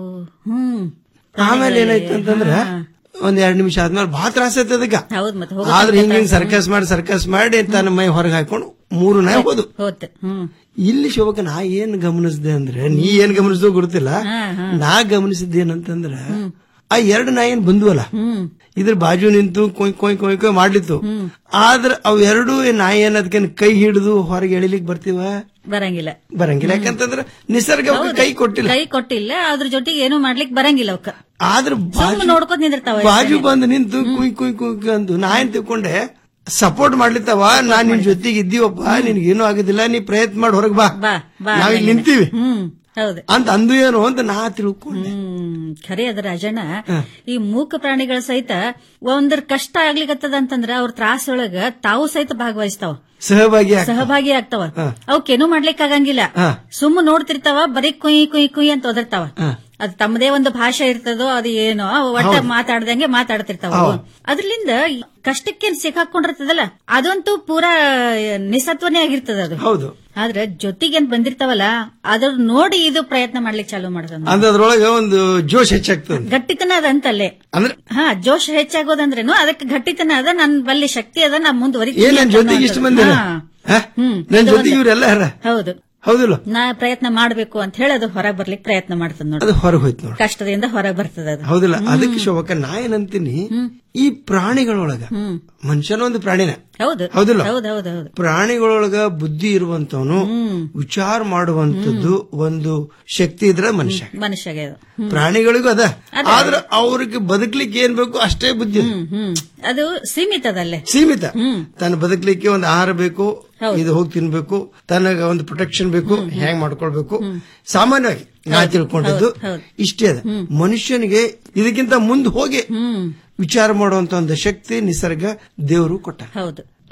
ಹ್ಮ್ ಆಮೇಲೆ ಏನಾಯ್ತು ಅಂತಂದ್ರ ಒಂದ್ ಎರಡ್ ನಿಮಿಷ ಆದ್ಮೇಲೆ ಬಹಳ ತ್ರಾಸ ಆಯ್ತು ಅದಕ್ಕ ಹೌದ್ ಮತ್ತೆ ಆದ್ರೆ ಹಿಂಗ್ ಹಿಂಗ್ ಸರ್ಕಸ್ ಮಾಡಿ ಸರ್ಕಸ್ ಮಾಡಿ ತನ್ನ ಮೈ ಹೊರಗೆ ಹಾಕೊಂಡು ಮೂರು ನಾಯಿ ಹೋದು ಹೋತ್ ಹ್ಮ್ ಇಲ್ಲಿ ಶೋಭಕ ನಾ ಏನ್ ಗಮನಿಸಿದೆ ಅಂದ್ರೆ ನೀ ಏನ್ ಗಮನಿಸಿದೋ ಗೊತ್ತಿಲ್ಲ ನಾ ಗಮನಿಸಿದ್ದೆ ಏನಂತಂದ್ರ ಆ ಎರಡು ನಾಯಿ ಏನ್ ಬಂದ್ವಲ್ಲ ಇದ್ರ ಬಾಜು ನಿಂತು ಕೊಯ್ ಕೊಯ್ ಕೊಯ್ ಕೊಯ್ ಮಾಡ್ಲಿತ್ತು ಆದ್ರ ಅವ್ ಎರಡು ನಾಯಿ ಏನ್ ಅದಕ್ಕೆ ಕೈ ಹಿಡಿದು ಹೊರಗೆ ಎಳಿಲಿಕ್ ಬರ್ತೀವ ಬರಂಗಿಲ್ಲ ಬರಂಗಿಲ್ಲ ಯಾಕಂತಂದ್ರ ನಿಸರ್ಗ ಅವ್ಕೆ ಹೌದು. ಕೈ ಕೊಟ್ಟಿಲ್ಲ ಕೈ ಕೊಟ್ಟಿಲ್ಲ ಅದ್ರ ಜೊತೆಗೆ ಏನು ಮಾಡ್ಲಿಕ್ ಬರಂಗಿಲ್ಲ ಅವಕ್ಕ ಆದ್ರ ಸುಮ್ಮನೆ ನೋಡ್ಕೊತ ನಿಂದಿರ್ತಾವ ಬಾಜು ಬಂದು ನಿಂತು ಕುಯ್ ಕುಯ್ ಕುಯ್ ಅಂದು ನಾ ಏನ್ ತಿಳ್ಕೊಂಡೆ ಸಪೋರ್ಟ್ ಮಾಡ್ಲಿತ್ತವ ನಾನ್ ನಿನ್ ಜೊತೆಗೆ ಇದ್ದೀವಪ್ಪ ನಿನ್ಗೇನು ಆಗೋದಿಲ್ಲ ನೀ ಪ್ರಯತ್ನ ಮಾಡಿ ಹೊರಗ್ ಬಾ ಬಾ ಬಾ ನಾವಿಲ್ಲಿ ನಿಂತೀವಿ ಹ್ಮ್ ಹೌದು ಅಂತ ಅಂದು ಏನು ಅಂತ ನಾ ತಿಳ್ಕೊಂಡೆ ಹ್ಮ್ ಖರೆ ಅದ ರಾಜಣ್ಣ ಈ ಮೂಕ ಪ್ರಾಣಿಗಳ ಸಹಿತ ಒಂದ್ರ ಕಷ್ಟ ಆಗ್ಲಿಕತ್ತದ ಅಂತಂದ್ರ ಅವ್ರ ತ್ರಾಸೊಳಗ ತಾವು ಸಹಿತ ಭಾಗವಹಿಸ್ತಾವ ಸಹಭಾಗಿ ಆಗ್ತಾವ. ಸಹಭಾಗಿ ಆಗ್ತಾವ ಹಾ. ಅವಕ್ಕೇನು ಮಾಡ್ಲಿಕ್ ಆಗಂಗಿಲ್ಲ ಹಾ. ಸುಮ್ಮ ನೋಡ್ತಿರ್ತಾವ ಬರೀ ಕುಯ್ ಕುಯ್ ಕುಯ್ ಅಂತ ಒದರ್ತಾವ ಹಾ. ಅದು ತಮ್ಮದೇ ಒಂದು ಭಾಷೆ ಇರ್ತದೋ ಅದು ಏನೋ ಅವು ಒಟ್ಟ ಹೌದು. ಮಾತಾಡ್ದಂಗೆ ಮಾತಾಡ್ತಿರ್ತಾವ ಹೌದು. ಅದ್ರಲಿಂದ ಕಷ್ಟಕ್ಕೆ ಸಿಕ್ಕಾಕೊಂಡಿರ್ತದಲ್ಲ ಅದಂತೂ ಪೂರಾ ನಿಸತ್ವನೇ ಆಗಿರ್ತದ ಅದು ಹೌದು ಆದ್ರೆ ಜೊತೆಗೇನ್ ಬಂದಿರ್ತಾವಲ್ಲ ಅದ್ರ ನೋಡಿ ಇದು ಪ್ರಯತ್ನ ಮಾಡ್ಲಿಕ್ಕೆ ಚಾಲೂ ಮಾಡ್ತಾನ ಅಂದ್ರೆ ಅದ್ರೊಳಗೆ ಒಂದು ಜೋಶ್ ಹೆಚ್ಚಾಗ್ತದೆ ಗಟ್ಟಿತನ ಅದ ಅಂತಲ್ಲೇ ಅಂದ್ರೆ ಹಾ ಜೋಶ್ ಹೆಚ್ಚಾಗೋದಂದ್ರೇನು ಅದಕ್ಕೆ ಗಟ್ಟಿತನ ಅದ ನನ್ ಬಲ್ಲಿ ಶಕ್ತಿ ಅದ ನಾ ಮುಂದುವರಿತೀನಿ ಏನ್ ನನ್ ಅಂತ ಜೊತೆಗೆ ಇಷ್ಟು ಮಂದಿ ಅನ್ನೋದು. ಹಾ. ನನ್ ಜೊತೆಗೆ ಇವರೆಲ್ಲ ಹರ ಹೌದು ಹೌದಿಲ್ಲ ನಾ ಪ್ರಯತ್ನ ಮಾಡ್ಬೇಕು ಅಂತ ಹೇಳಿ ಅದು ಹೊರಗೆ ಬರ್ಲಿಕ್ಕೆ ಪ್ರಯತ್ನ ಮಾಡ್ತದ ನೋಡಿ ಅದು ಹೊರಗೆ ಹೋಯ್ತು ನೋಡಿ ಕಷ್ಟದಿಂದ ಹೊರಗೆ ಬರ್ತದ ಅದು ಹೌದಿಲ್ಲ ಅದಕ್ಕೆ ಶೋಭಕ್ಕ ನಾ ಏನಂತೀನಿ ಈ ಪ್ರಾಣಿಗಳೊಳಗ ಮನುಷ್ಯನ ಒಂದು ಪ್ರಾಣಿನ ಹೌದು ಹೌದಿಲ್ಲ ಹೌದು ಹೌದು ಹೌದು ಪ್ರಾಣಿಗಳೊಳಗ ಬುದ್ಧಿ ಇರುವಂತವನು ವಿಚಾರ ಮಾಡುವಂತದ್ದು ಒಂದು ಶಕ್ತಿ ಇದ್ರೆ ಮನುಷ್ಯ ಮನುಷ್ಯಗೆ ಅದು ಹ್ಮ್. ಪ್ರಾಣಿಗಳಿಗೂ ಅದ ಅದ. ಆದ್ರೆ ಅವ್ರಿಗೆ ಬದುಕ್ಲಿಕ್ಕೆ ಏನ್ ಬೇಕು ಅಷ್ಟೇ ಬುದ್ಧಿ ಇದೆ. ಹ್ಮ್ ಅದು ಸೀಮಿತದಲ್ಲೇ ಸೀಮಿತ ತನ್ನ ಬದುಕಲಿಕ್ಕೆ ಒಂದು ಆಹಾರ ಬೇಕು ಇದು ಹೋಗಿ ತಿನ್ಬೇಕು ತನಗ ಒಂದು ಪ್ರೊಟೆಕ್ಷನ್ ಬೇಕು ಹೆಂಗ್ ಮಾಡ್ಕೊಳ್ಬೇಕು ಸಾಮಾನ್ಯವಾಗಿ ನಾ ತಿಳ್ಕೊಂಡಿದ್ದು ಇಷ್ಟೇ ಅದ ಮನುಷ್ಯನಿಗೆ ಇದಕ್ಕಿಂತ ಮುಂದೆ ಹೋಗಿ ವಿಚಾರ ಮಾಡುವಂತ ಒಂದು ಶಕ್ತಿ ನಿಸರ್ಗ ದೇವರು ಕೊಟ್ಟ ಹೌದು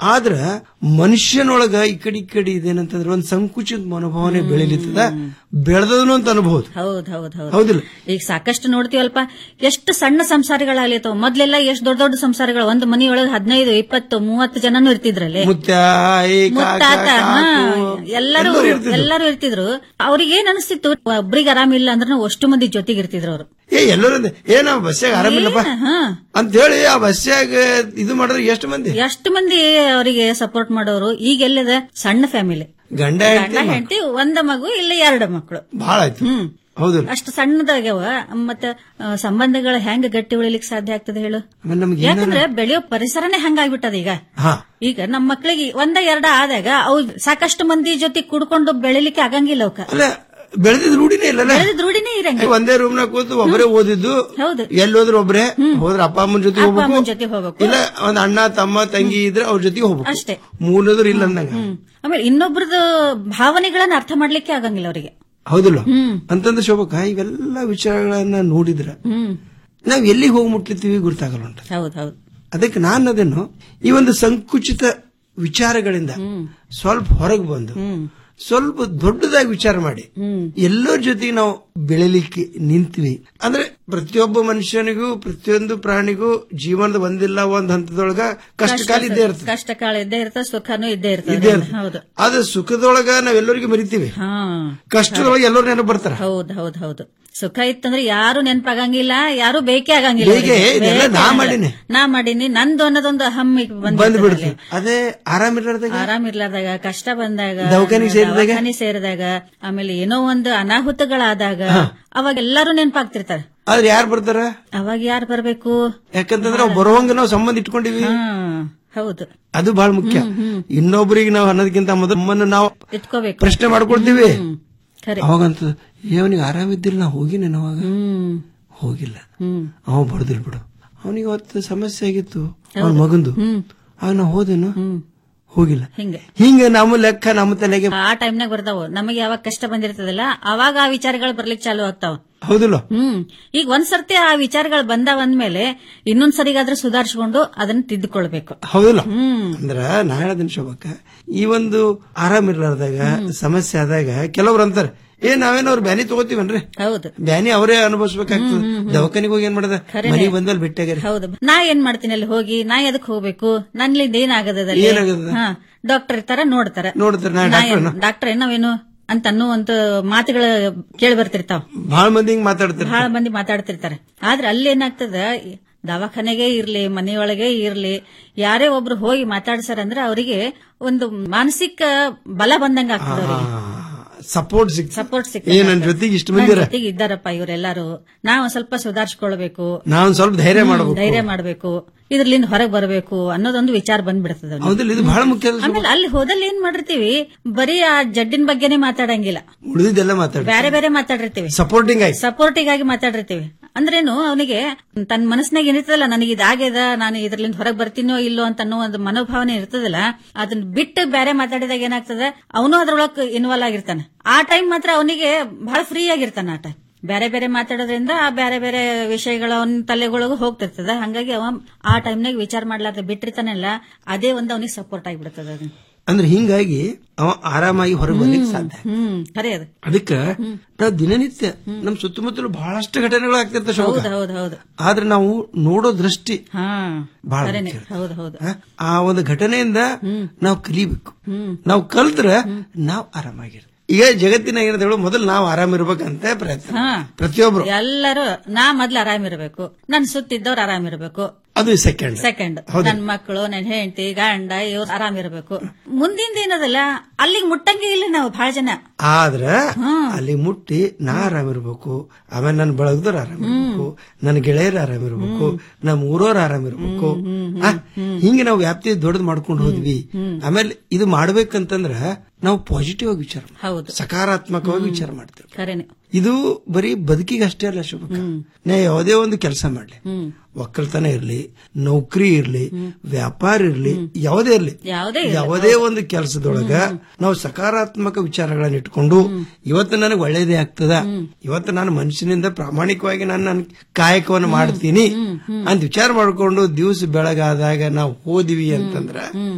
ಆದ್ರ ಮನುಷ್ಯನೊಳಗ ಈ ಕಡೆ ಈ ಕಡೆ ಇದೇನಂತಂದ್ರೆ ಒಂದ್ ಸಂಕುಚಿತ ಮನೋಭಾವನೆ ಬೆಳಿಲಿತ್ತದ ಬೆಳೆದನು ಅಂತ ಅನ್ಬಹುದು ಹೌದ್ ಹೌದ್ ಹೌದ್ ಹೌದಿಲ್ಲ? ಈಗ ಸಾಕಷ್ಟು ನೋಡ್ತೀವಲ್ಪ ಎಷ್ಟು ಸಣ್ಣ ಸಂಸಾರಿಗಳಾಗ್ಲಿತ್ತವ ಮೊದ್ಲೆಲ್ಲ ಎಷ್ಟು ದೊಡ್ಡ ದೊಡ್ಡ ಸಂಸಾರಗಳು ಒಂದು ಮನಿಯೊಳಗೆ ಹದಿನೈದು ಇಪ್ಪತ್ತು ಮೂವತ್ತು ಜನನು ಇರ್ತಿದ್ರಲ್ಲಿ ಮುತ್ಯ ಆಯಿ, ಕಾಕ, ಮುತ್ತಾತ ಹಾ, ಕಾಕು, ಎಲ್ಲರೂ ಎಲ್ಲರೂ ಇರ್ತಿದ್ರು. ಎಲ್ಲರೂ ಇರ್ತಿದ್ರು ಅವ್ರಿಗೆ ಏನ್ ಅನಿಸ್ತಿತ್ತು ಒಬ್ರಿಗೆ ಆರಾಮಿಲ್ಲ ಅಂದ್ರೆ ಅಷ್ಟು ಮಂದಿ ಜೊತೆಗೆ ಇರ್ತಿದ್ರು ಅವರು ಏ ಎಲ್ಲರೂ ಅಂದೆ, ಏ ನಾವು ಬಸ್ಸಾಗ ಆರಾಮಿಲ್ಲಪ್ಪ ಅಂತ ಹೇಳಿ ಆ ಬಸ್ಸಾಗ ಇದು ಮಾಡಿದ್ರೆ ಎಷ್ಟು ಮಂದಿ ಎಷ್ಟು ಮಂದಿ ಅವರಿಗೆ ಸಪೋರ್ಟ್ ಮಾಡೋರು ಈಗ ಎಲ್ಲಿದೆ ಸಣ್ಣ ಫ್ಯಾಮಿಲಿ ಗಂಡ ಗಂಡ ಹೆಂಡತಿ ಹೆಂಡತಿ ಒಂದ ಮಗು ಇಲ್ಲ ಎರಡು ಮಕ್ಕಳು ಬಹಳ ಆಯ್ತು ಹೌದಿಲ್ಲ ಅಷ್ಟು ಸಣ್ಣದಾಗ್ಯಾವ ಮತ್ತ ಆ, ಸಂಬಂಧಗಳು ಹೆಂಗ್ ಗಟ್ಟಿ ಉಳಿಲಿಕ್ಕೆ ಸಾಧ್ಯ ಆಗ್ತದೆ ಹೇಳು ಆಮೇಲೆ ನಮ್ಗೆ ಏನಾರ- ಯಾಕಂದ್ರೆ ಬೆಳೆಯೋ ಪರಿಸರನೇ ಹಂಗಾಗ್ಬಿಟ್ಟದ ಈಗ ಹಾ ಈಗ ನಮ್ಮ ಮಕ್ಳಿಗೆ ಒಂದ ಎರಡ ಆದಾಗ ಅವು ಸಾಕಷ್ಟು ಮಂದಿ ಜೊತೆ ಕುಡ್ಕೊಂಡು ಬೆಳಿಲಿಕ್ಕೆ ಆಗಂಗಿಲ್ಲ ಅವಕ್ಕ ಅಲ್ಲ ಬೆಳೆದಿದ್ ರೂಢಿನೇ ಇಲ್ಲಲ್ಲ ಬೆಳೆದ ರೂಢಿನೇ ಇರಂಗಿಲ್ಲ ಒಂದೇ ರೂಮ್ ನಾಗ ಕೂತು ಒಬ್ಬರೇ ಓದಿದ್ದು ಹೌದು ಎಲ್ಲೋದ್ರು ಒಬ್ರೆ ಹೋದ್ರ ಅಪ್ಪ ಅಮ್ಮನ ಜೊತೆ ಅಪ್ಪ ಅಮ್ಮನ ಹೋಗ್ಬೇಕು ಜೊತೆ ಹೋಗ್ಬೇಕು ಇಲ್ಲ ಒಂದ್ ಅಣ್ಣ ತಮ್ಮ ತಂಗಿ ಇದ್ರೆ ಅವ್ರ ಜೊತೆಗೆ ಹೋಗ್ಬೇಕು ಅಷ್ಟೇ ಮೂರನೇದ್ರು ಇಲ್ಲ ಅಂದಂಗ ಹ್ಮ್ ಆಮೇಲೆ ಇನ್ನೊಬ್ರದ್ದು ಭಾವನೆಗಳನ್ನ ಅರ್ಥ ಮಾಡ್ಲಿಕ್ಕೆ ಆಗಂಗಿಲ್ಲ ಅವರಿಗೆ ಹೌದಿಲ್ಲ ಹ್ಮ್ ಅಂತಂದ್ರೆ ಶೋಭಕ್ಕ ಇವೆಲ್ಲ ವಿಚಾರಗಳನ್ನ ನೋಡಿದ್ರ ಹ್ಮ್ ನಾವ್ ಎಲ್ಲಿಗೆ ಹೋಗಿ ಮುಟ್ಲಿತ್ತೀವಿ ಗೊತ್ತಾಗಲ್ಲ ಉಂಟು ಹೌದ್ ಹೌದ್ ಅದಕ್ಕೆ ನಾನು ಅದನ್ನು ಈ ಒಂದು ಸಂಕುಚಿತ ವಿಚಾರಗಳಿಂದ ಸ್ವಲ್ಪ ಹೊರಗೆ ಬಂದು ಸ್ವಲ್ಪ ದೊಡ್ಡದಾಗಿ ವಿಚಾರ ಮಾಡಿ ಎಲ್ಲರ ಜೊತೆಗೆ ನಾವು ಬೆಳಿಲಿಕ್ಕೆ ನಿಂತ್ವಿ ಅಂದ್ರೆ ಪ್ರತಿಯೊಬ್ಬ ಮನುಷ್ಯನಿಗೂ ಪ್ರತಿಯೊಂದು ಪ್ರಾಣಿಗೂ ಜೀವನದ ಒಂದಿಲ್ಲ ಒಂದ್ ಹಂತದೊಳಗ ಕಷ್ಟ ಕಾಲ ಇದ್ದೇ ಇರ್ತದೆ ಕಷ್ಟ ಕಾಲ ಇದ್ದೇ ಇರ್ತದೆ ಸುಖನೂ ಇದ್ದೇ ಇದ್ದೇ ಇರ್ತದೆ ಇರ್ತದೆ. ಹೌದು ಆದ್ರೆ ಸುಖದೊಳಗ ನಾವೆಲ್ಲರಿಗೂ ಮರಿತೀವಿ ಹಾ ಕಷ್ಟದೊಳಗೆ ಎಲ್ಲರೂ ನೆನಪು ಬರ್ತಾರ ಹೌದ್ ಹೌದ್ ಹೌದು ಸುಖ ಇತ್ತಂದ್ರೆ ಯಾರು ನೆನಪಾಗಂಗಿಲ್ಲ ಯಾರು ಬೇಕೇ ಆಗಂಗಿಲ್ಲ ಬೇಕೇ, ಅವ್ರಿಗೆ. ಇದೆಲ್ಲ ಬೇಕೇ ನಾ ಆಗಲ್ಲ. ಮಾಡೀನಿ. ನಾ ಮಾಡೀನಿ ನಂದು ಅನ್ನೋದೊಂದು ಹಮ್ಮಿಗೆ ಬಂದ್ಬಿಡ್ತು ಅದೇ ಆರಾಮಿರ್ಲಾರ್ದಾಗ ಆರಾಮ್ ಇರ್ಲಾರ್ದಾಗ ಕಷ್ಟ ಬಂದಾಗ ದವಾಖಾನಿಗ್ ಸೇರಿದಾಗ? ದವಾಖಾನಿ ಸೇರಿದಾಗ ಆಮೇಲೆ ಏನೋ ಒಂದು ಅನಾಹುತಗಳಾದಾಗ ಅವಾಗ ಎಲ್ಲರೂ ನೆನಪಾಗ್ತಿರ್ತಾರೆ ಆದ್ರೆ ಯಾರು ಬರ್ತಾರ ಅವಾಗ ಯಾರು ಬರ್ಬೇಕು ಯಾಕಂತಂದ್ರೆ ನಾವು ಬರುವಂಗ ನಾವು ಸಂಬಂಧ ಇಟ್ಕೊಂಡಿವಿ ಹಾ ಹೌದು ಅದು ಬಹಳ ಮುಖ್ಯ ಇನ್ನೊಬ್ಬರಿಗೆ ನಾವು ಅನ್ನೋದಕ್ಕಿಂತ ಮೊದಲು ನಮ್ಮನ್ನು ನಾವು ಇಟ್ಕೋಬೇಕು ಪ್ರಶ್ನೆ ಮಾಡ್ಕೊಳ್ತೀವಿ ಖರೆ ಅವಾಗಂತ ಅವನಿಗೆ ಆರಾಮಿದ್ದಿಲ್ಲ ನಾ ಹೋಗಿನೇನು ಅವಾಗ ಹ್ಮ್ ಹೋಗಿಲ್ಲ ಹ್ಮ್ ಅವ ಬಡದಿಲ್ ಬಿಡು ಅವನಿಗೆ ಅವತ್ತು ಸಮಸ್ಯೆ ಆಗಿತ್ತು ಅವನ ಮಗಂದು ಆಗ ನಾ ಹೋದೇನು ಹೋಗಿಲ್ಲ ಹಿಂಗೆ ಹಿಂಗ ನಮ್ಮ ಲೆಕ್ಕ ನಮ್ಮ ತಲೆಗೆ ಆ ಟೈಮ್ನಾಗ ಬರ್ತಾವ ನಮಗೆ ಯಾವಾಗ ಕಷ್ಟ ಬಂದಿರ್ತದಲ್ಲ ಅವಾಗ ಆ ವಿಚಾರಗಳು ಬರ್ಲಿಕ್ಕೆ ಚಾಲು ಆಗ್ತಾವ ಹೌದಿಲ್ಲ ಹ್ಮ್ ಈಗ ಒಂದ್ ಸರ್ತಿ ಆ ವಿಚಾರಗಳು ಬಂದಾವ ಅಂದ್ಮೇಲೆ ಇನ್ನೊಂದ್ ಸರಿಗಾದ್ರೂ ಸುಧಾರಿಸ್ಕೊಂಡು ಅದನ್ನ ತಿದ್ದುಕೊಳ್ಬೇಕು ಹೌದಿಲ್ಲ ಹ್ಮ್ ಅಂದ್ರ ನಾ ಹೇಳದಿನ ಶೋಭಕ್ಕ ಈ ಒಂದು ಆರಾಮಿರ್ಲಾರ್ದಾಗ ಸಮಸ್ಯೆ ಆದಾಗ ಕೆಲವ್ರು ಅಂತಾರೆ ಏ ನಾವೇನೋ ಅವ್ರ ಬ್ಯಾನಿ ತಗೋತೀವನ್ರಿ ಹೌದು ಬ್ಯಾನಿ ಅವರೇ ಅನುಭವಿಸ್ಬೇಕಾಗ್ತದೆ ದವಾಖಾನಿಗೆ ಹೋಗಿ ಏನ್ ಮಾಡದ ಮನೆಗೆ ಬಂದಲ್ಲಿ ಬಿಟ್ಟಾಗ್ಯಾರ ಹೌದು ನಾ ಏನ್ ಮಾಡ್ತೀನಿ ಅಲ್ಲಿ ಹೋಗಿ ನಾ ಎದಕ್ ಹೋಗ್ಬೇಕು ನನ್ಲಿಂದ ಏನಾಗದಲ್ಲಿ ಏನಾಗದ? ಹಾ ಡಾಕ್ಟರ್ ಇರ್ತಾರ ನೋಡ್ತಾರ ನೋಡ್ತಾರೆ ನಾ ಡಾಕ್ಟರ್ ಡಾಕ್ಟರ್ ನಾವೇನು ಅಂತ ಅನ್ನುವಂತ ಮಾತುಗಳ ಕೇಳಿ ಬರ್ತಿರ್ತಾವ ಬಹಳ ಮಂದಿ ಹಿಂಗ್ ಮಾತಾಡ್ತಾರೆ ಬಹಳ ಮಂದಿ ಮಾತಾಡ್ತಿರ್ತಾರೆ ಆದ್ರೆ ಅಲ್ಲಿ ಏನಾಗ್ತದ ದವಾಖಾನೆಗೆ ಇರ್ಲಿ ಮನೆಯೊಳಗೆ ಇರ್ಲಿ ಯಾರೇ ಒಬ್ರು ಹೋಗಿ ಮಾತಾಡ್ಸಾರ ಅಂದ್ರೆ ಅವರಿಗೆ ಒಂದು ಮಾನಸಿಕ ಬಲ ಬಂದಂಗ ಆಗ್ತದ ಅವ್ರಿಗೆ ಸಪೋರ್ಟ್ ಸಿಕ್ ಸಪೋರ್ಟ್ ಏ ನನ್ ಜೊತೆಗೆ ಇಷ್ಟು ಮಂದಿ ಇದಾರೆ. ಜೊತೆಗೆ ಇದ್ದಾರಪ್ಪ ಇವರೆಲ್ಲರೂ ನಾವು ಸ್ವಲ್ಪ ಸುಧಾರಿಸ್ಕೊಳ್ಬೇಕು ನಾವ್ ಸ್ವಲ್ಪ ಧೈರ್ಯ ಮಾಡ್ಬೇಕು ಧೈರ್ಯ ಮಾಡಬೇಕು ಇದ್ರಲಿಂದ ಹೊರಗೆ ಬರಬೇಕು ಅನ್ನೋದೊಂದು ವಿಚಾರ ಬಂದ್ಬಿಡ್ತದ ಅವ್ನಿಗೆ. ಹೌದಿಲ್ಲ ಇದು ಬಹಳ ಮುಖ್ಯ ಅಲ್ಲ ಆಮೇಲೆ ಅಲ್ಲಿ ಹೋದಲ್ಲಿ ಏನ್ ಮಾಡಿರ್ತೀವಿ ಬರೀ ಆ ಜಡ್ಡಿನ ಬಗ್ಗೆನೇ ಮಾತಾಡಂಗಿಲ್ಲ ಉಳಿದಿದ್ದೆಲ್ಲ ಮಾತಾಡ ಬೇರೆ ಬೇರೆ ಮಾತಾಡಿರ್ತೀವಿ ಸಪೋರ್ಟಿಂಗ್ ಆಯ್ತು ಸಪೋರ್ಟಿಂಗ್ ಆಗಿ ಮಾತಾಡಿರ್ತೀವಿ ಅಂದ್ರೇನು ಅವನಿಗೆ ತನ್ನ ಮನಸ್ಸಿನಾಗ ಏನಿರ್ತದಲ್ಲ ನನಗೆ ಇದಾಗ್ಯದ ನಾನು ಇದ್ರಲಿಂದ ಹೊರಗೆ ಬರ್ತೀನೋ ಇಲ್ಲೋ ಅಂತ ಅನ್ನೋ ಒಂದು ಮನೋಭಾವನೆ ಇರ್ತದಲ್ಲ ಅದನ್ನ ಬಿಟ್ಟು ಬೇರೆ ಮಾತಾಡಿದಾಗ ಏನಾಗ್ತದ ಅವನು ಅದ್ರೊಳಗೆ ಇನ್ವಾಲ್ವ್ ಆಗಿರ್ತಾನೆ ಆ ಟೈಮ್ ಮಾತ್ರ ಅವನಿಗೆ ಬಹಳ ಫ್ರೀ ಆಗಿರ್ತಾನೆ ಆ ಟೈಮ್ ಬೇರೆ ಬೇರೆ ಮಾತಾಡೋದ್ರಿಂದ ಆ ಬೇರೆ ಬೇರೆ ವಿಷಯಗಳು ಅವನ ತಲೆಗೊಳಗೂ ಹೋಗ್ತಿರ್ತದ ಹಂಗಾಗಿ ಅವ ಆ ಟೈಮ್ನಾಗ ವಿಚಾರ ಮಾಡ್ಲಾರ್ದ ಬಿಟ್ಟಿರ್ತಾನಲ್ಲ ಅದೇ ಒಂದು ಅವನಿಗೆ ಸಪೋರ್ಟ್ ಆಗಿಬಿಡ್ತದ ಅದು ಅಂದ್ರೆ ಹಿಂಗಾಗಿ ಅವ ಆರಾಮಾಗಿ ಹೊರಗೆ ಬರ್ಲಿಕ್ಕೆ ಸಾಧ್ಯ ಹ್ಮ್ ಖರೆ ಅದು ಅದಕ್ಕ ನಾವು ದಿನನಿತ್ಯ ನಮ್ ಸುತ್ತಮುತ್ತಲು ಬಹಳಷ್ಟು ಘಟನೆಗಳು ಆಗ್ತಿರ್ತಾವ ಶೋಭಕ್ಕ. ಹೌದು ಹೌದು ಹೌದು ಆದ್ರೆ ನಾವು ನೋಡೋ ದೃಷ್ಟಿ ಹಾ ಬಹಳ ಖರೇನೆ ಮುಖ್ಯ. ಹೌದು ಹೌದು ಹ? ಆ ಒಂದು ಘಟನೆಯಿಂದ ನಾವು ಕಲಿಬೇಕು ಹ್ಮ್ ನಾವು ಕಲ್ತ್ರ ನಾವು ಆರಾಮಾಗಿರ್ತೀವಿ ಈಗ ಜಗತ್ತಿನ ಏನಿದೆ ಮೊದಲು ನಾವು ಆರಾಮಿರ್ಬೇಕಂತ ಪ್ರಯತ್ನ ಹಾ ಪ್ರತಿಯೊಬ್ರು ಎಲ್ಲರೂ ನಾ ಮೊದ್ಲು ಆರಾಮಿರ್ಬೇಕು ನನ್ ಸುತ್ತಿದ್ದವ್ರು ಆರಾಮಿರ್ಬೇಕು ಅದು ಸೆಕೆಂಡ್ ಸೆಕೆಂಡ್ ಹೌದು. ನನ್ ಮಕ್ಕಳು ನನ್ ಹೆಂಡತಿ ಗಂಡ ಇವ್ರು ಆರಾಮಿರ್ಬೇಕು ಮುಂದಿಂದ ಏನದಲ್ಲ ಅಲ್ಲಿಗೆ ಮುಟ್ಟಂಗೆ ಇಲ್ಲ ನಾವು ಬಹಳ ಜನ ಆದ್ರ ಅಲ್ಲಿ ಮುಟ್ಟಿ ನಾ ಆರಾಮಿರ್ಬೇಕು ಆಮೇಲೆ ನನ್ನ ಬಳಗದವ್ರು ಆರಾಮಿರ್ಬೇಕು ನನ್ನ ಗೆಳೆಯರು ಆರಾಮಿರ್ಬೇಕು ನಮ್ಮ ಊರವ್ರು ಆರಾಮಿರ್ಬೇಕು ಆ, ಹಿಂಗೆ ನಾವು ವ್ಯಾಪ್ತಿ ದೊಡ್ಡದು ಮಾಡ್ಕೊಂಡು ಹೋದ್ವಿ ಆಮೇಲೆ ಇದು ಮಾಡ್ಬೇಕಂತಂದ್ರ ನಾವು ಪಾಸಿಟಿವ್ ಆಗಿ ವಿಚಾರ ಮಾಡ್ತೀವಿ. ಹೌದು ಸಕಾರಾತ್ಮಕವಾಗಿ ವಿಚಾರ ಮಾಡ್ತೇವೆ ಖರೇನೆ ಇದು ಬರೀ ಬದುಕಿಗೆ ಅಷ್ಟೇ ಅಲ್ಲ ಶುಭಕ ನಾ ಯಾವುದೇ ಒಂದು ಕೆಲಸ ಮಾಡ್ಲಿ ಹ್ಮ್ ಒಕ್ಕಲ್ತನ ಇರ್ಲಿ ನೌಕರಿ ಇರ್ಲಿ ವ್ಯಾಪಾರ ಇರ್ಲಿ ಯಾವುದೇ ಇರ್ಲಿ ಯಾವುದೇ ಇರ್ಲಿ. ಯಾವುದೇ ಒಂದು ಕೆಲಸದೊಳಗ ನಾವು ಸಕಾರಾತ್ಮಕ ವಿಚಾರಗಳನ್ನ ಇಟ್ಕೊಂಡು ಇವತ್ತು ನನಗೆ ಒಳ್ಳೇದೇ ಆಗ್ತದ ಇವತ್ತು ನಾನು ಮನುಷ್ಯನಿಂದ ಪ್ರಾಮಾಣಿಕವಾಗಿ ನಾನು ನನ್ನ ಕಾಯಕವನ್ನು ಮಾಡ್ತೀನಿ ಅಂತ ವಿಚಾರ ಮಾಡ್ಕೊಂಡು ದಿವಸ ಬೆಳಗಾದಾಗ ನಾವು ಹೋದಿವಿ ಅಂತಂದ್ರ